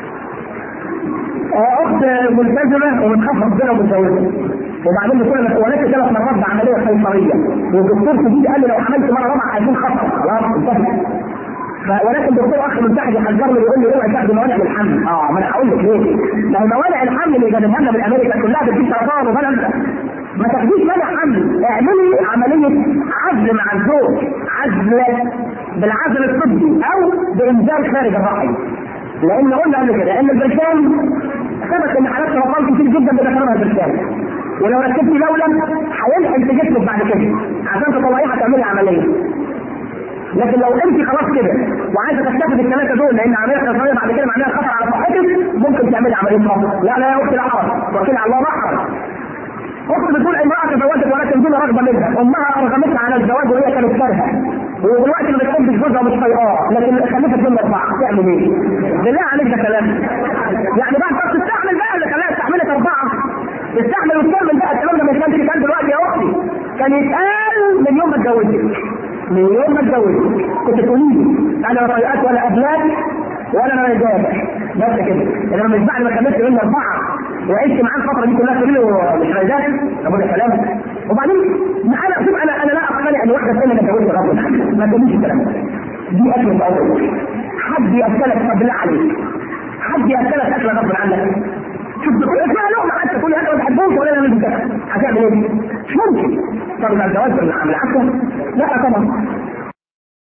اخت ملتزمه وبتخاف ربنا ومتجوزه وبعدين بتقول انا ولدت ثلاث مرات بعمليه قيصريه والدكتور جديد قال لي لو عملت مره رابعه هيكون خطر خلاص انتهى ولكن دكتور اخ من تحت يحذرني يقول لي اوعى تاخدي موانع الحمل اه ما انا هقول لك ليه؟ لو موانع الحمل اللي جابتها لنا من امريكا كلها بتجيب سرطان وبلد ما تاخديش مانع حمل اعملي عمليه عزل مع الزوج عزل بالعزل الطبي او بانزال خارج الرحم لان قلنا قبل كده ان البرشام ثبت ان حالات سرطان كتير جدا بتكررها البرشام ولو ركبت لولب هيلحم في جسمك بعد كده عشان تطلعيها تعملي عمليه لكن لو انت خلاص كده وعايزه تكتفي بالثلاثه دول لان عمليه قيصريه بعد كده معناها خطر على صحتك ممكن تعملي عمليه خطر لا لا يا اختي لا حرج وكيل على الله ما حرج اخت بتقول امراه تزوجت ولكن دون رغبه منها امها ارغمتها على الزواج وهي كانت كارهه ودلوقتي اللي بتحب جوزها مش طايقاه لكن خلفت منه اربعه تعمل ايه؟ بالله عليك ده كلام يعني بقى طب تستحمل بقى اللي خلاها استحملت اربعه تستحمل وتكمل بقى الكلام ده ما كانش يتقال دلوقتي يا اختي كان يتقال من يوم ما اتجوزت من يوم ما اتجوزت كنت تقولي لي انا لا طايقات ولا ابنات ولا انا رجال بس كده انما مش بعد ما كملت منه اربعه وعشت معاه الفتره دي كلها تقول له مش رجال طب ده كلام وبعدين انا شوف انا انا لا اقتنع ان واحده ثانيه تتجوز رجل ما تقوليش الكلام ده دي اكل الاول حد ياكلك طب بالله عليك حد ياكلك اكل غصب عنك شوف تقول اسمها لقمه حتى تقول انا ما بحبهمش ولا انا مش هتعمل ايه؟ مش ممكن طب الجواز بالعافيه لا طبعا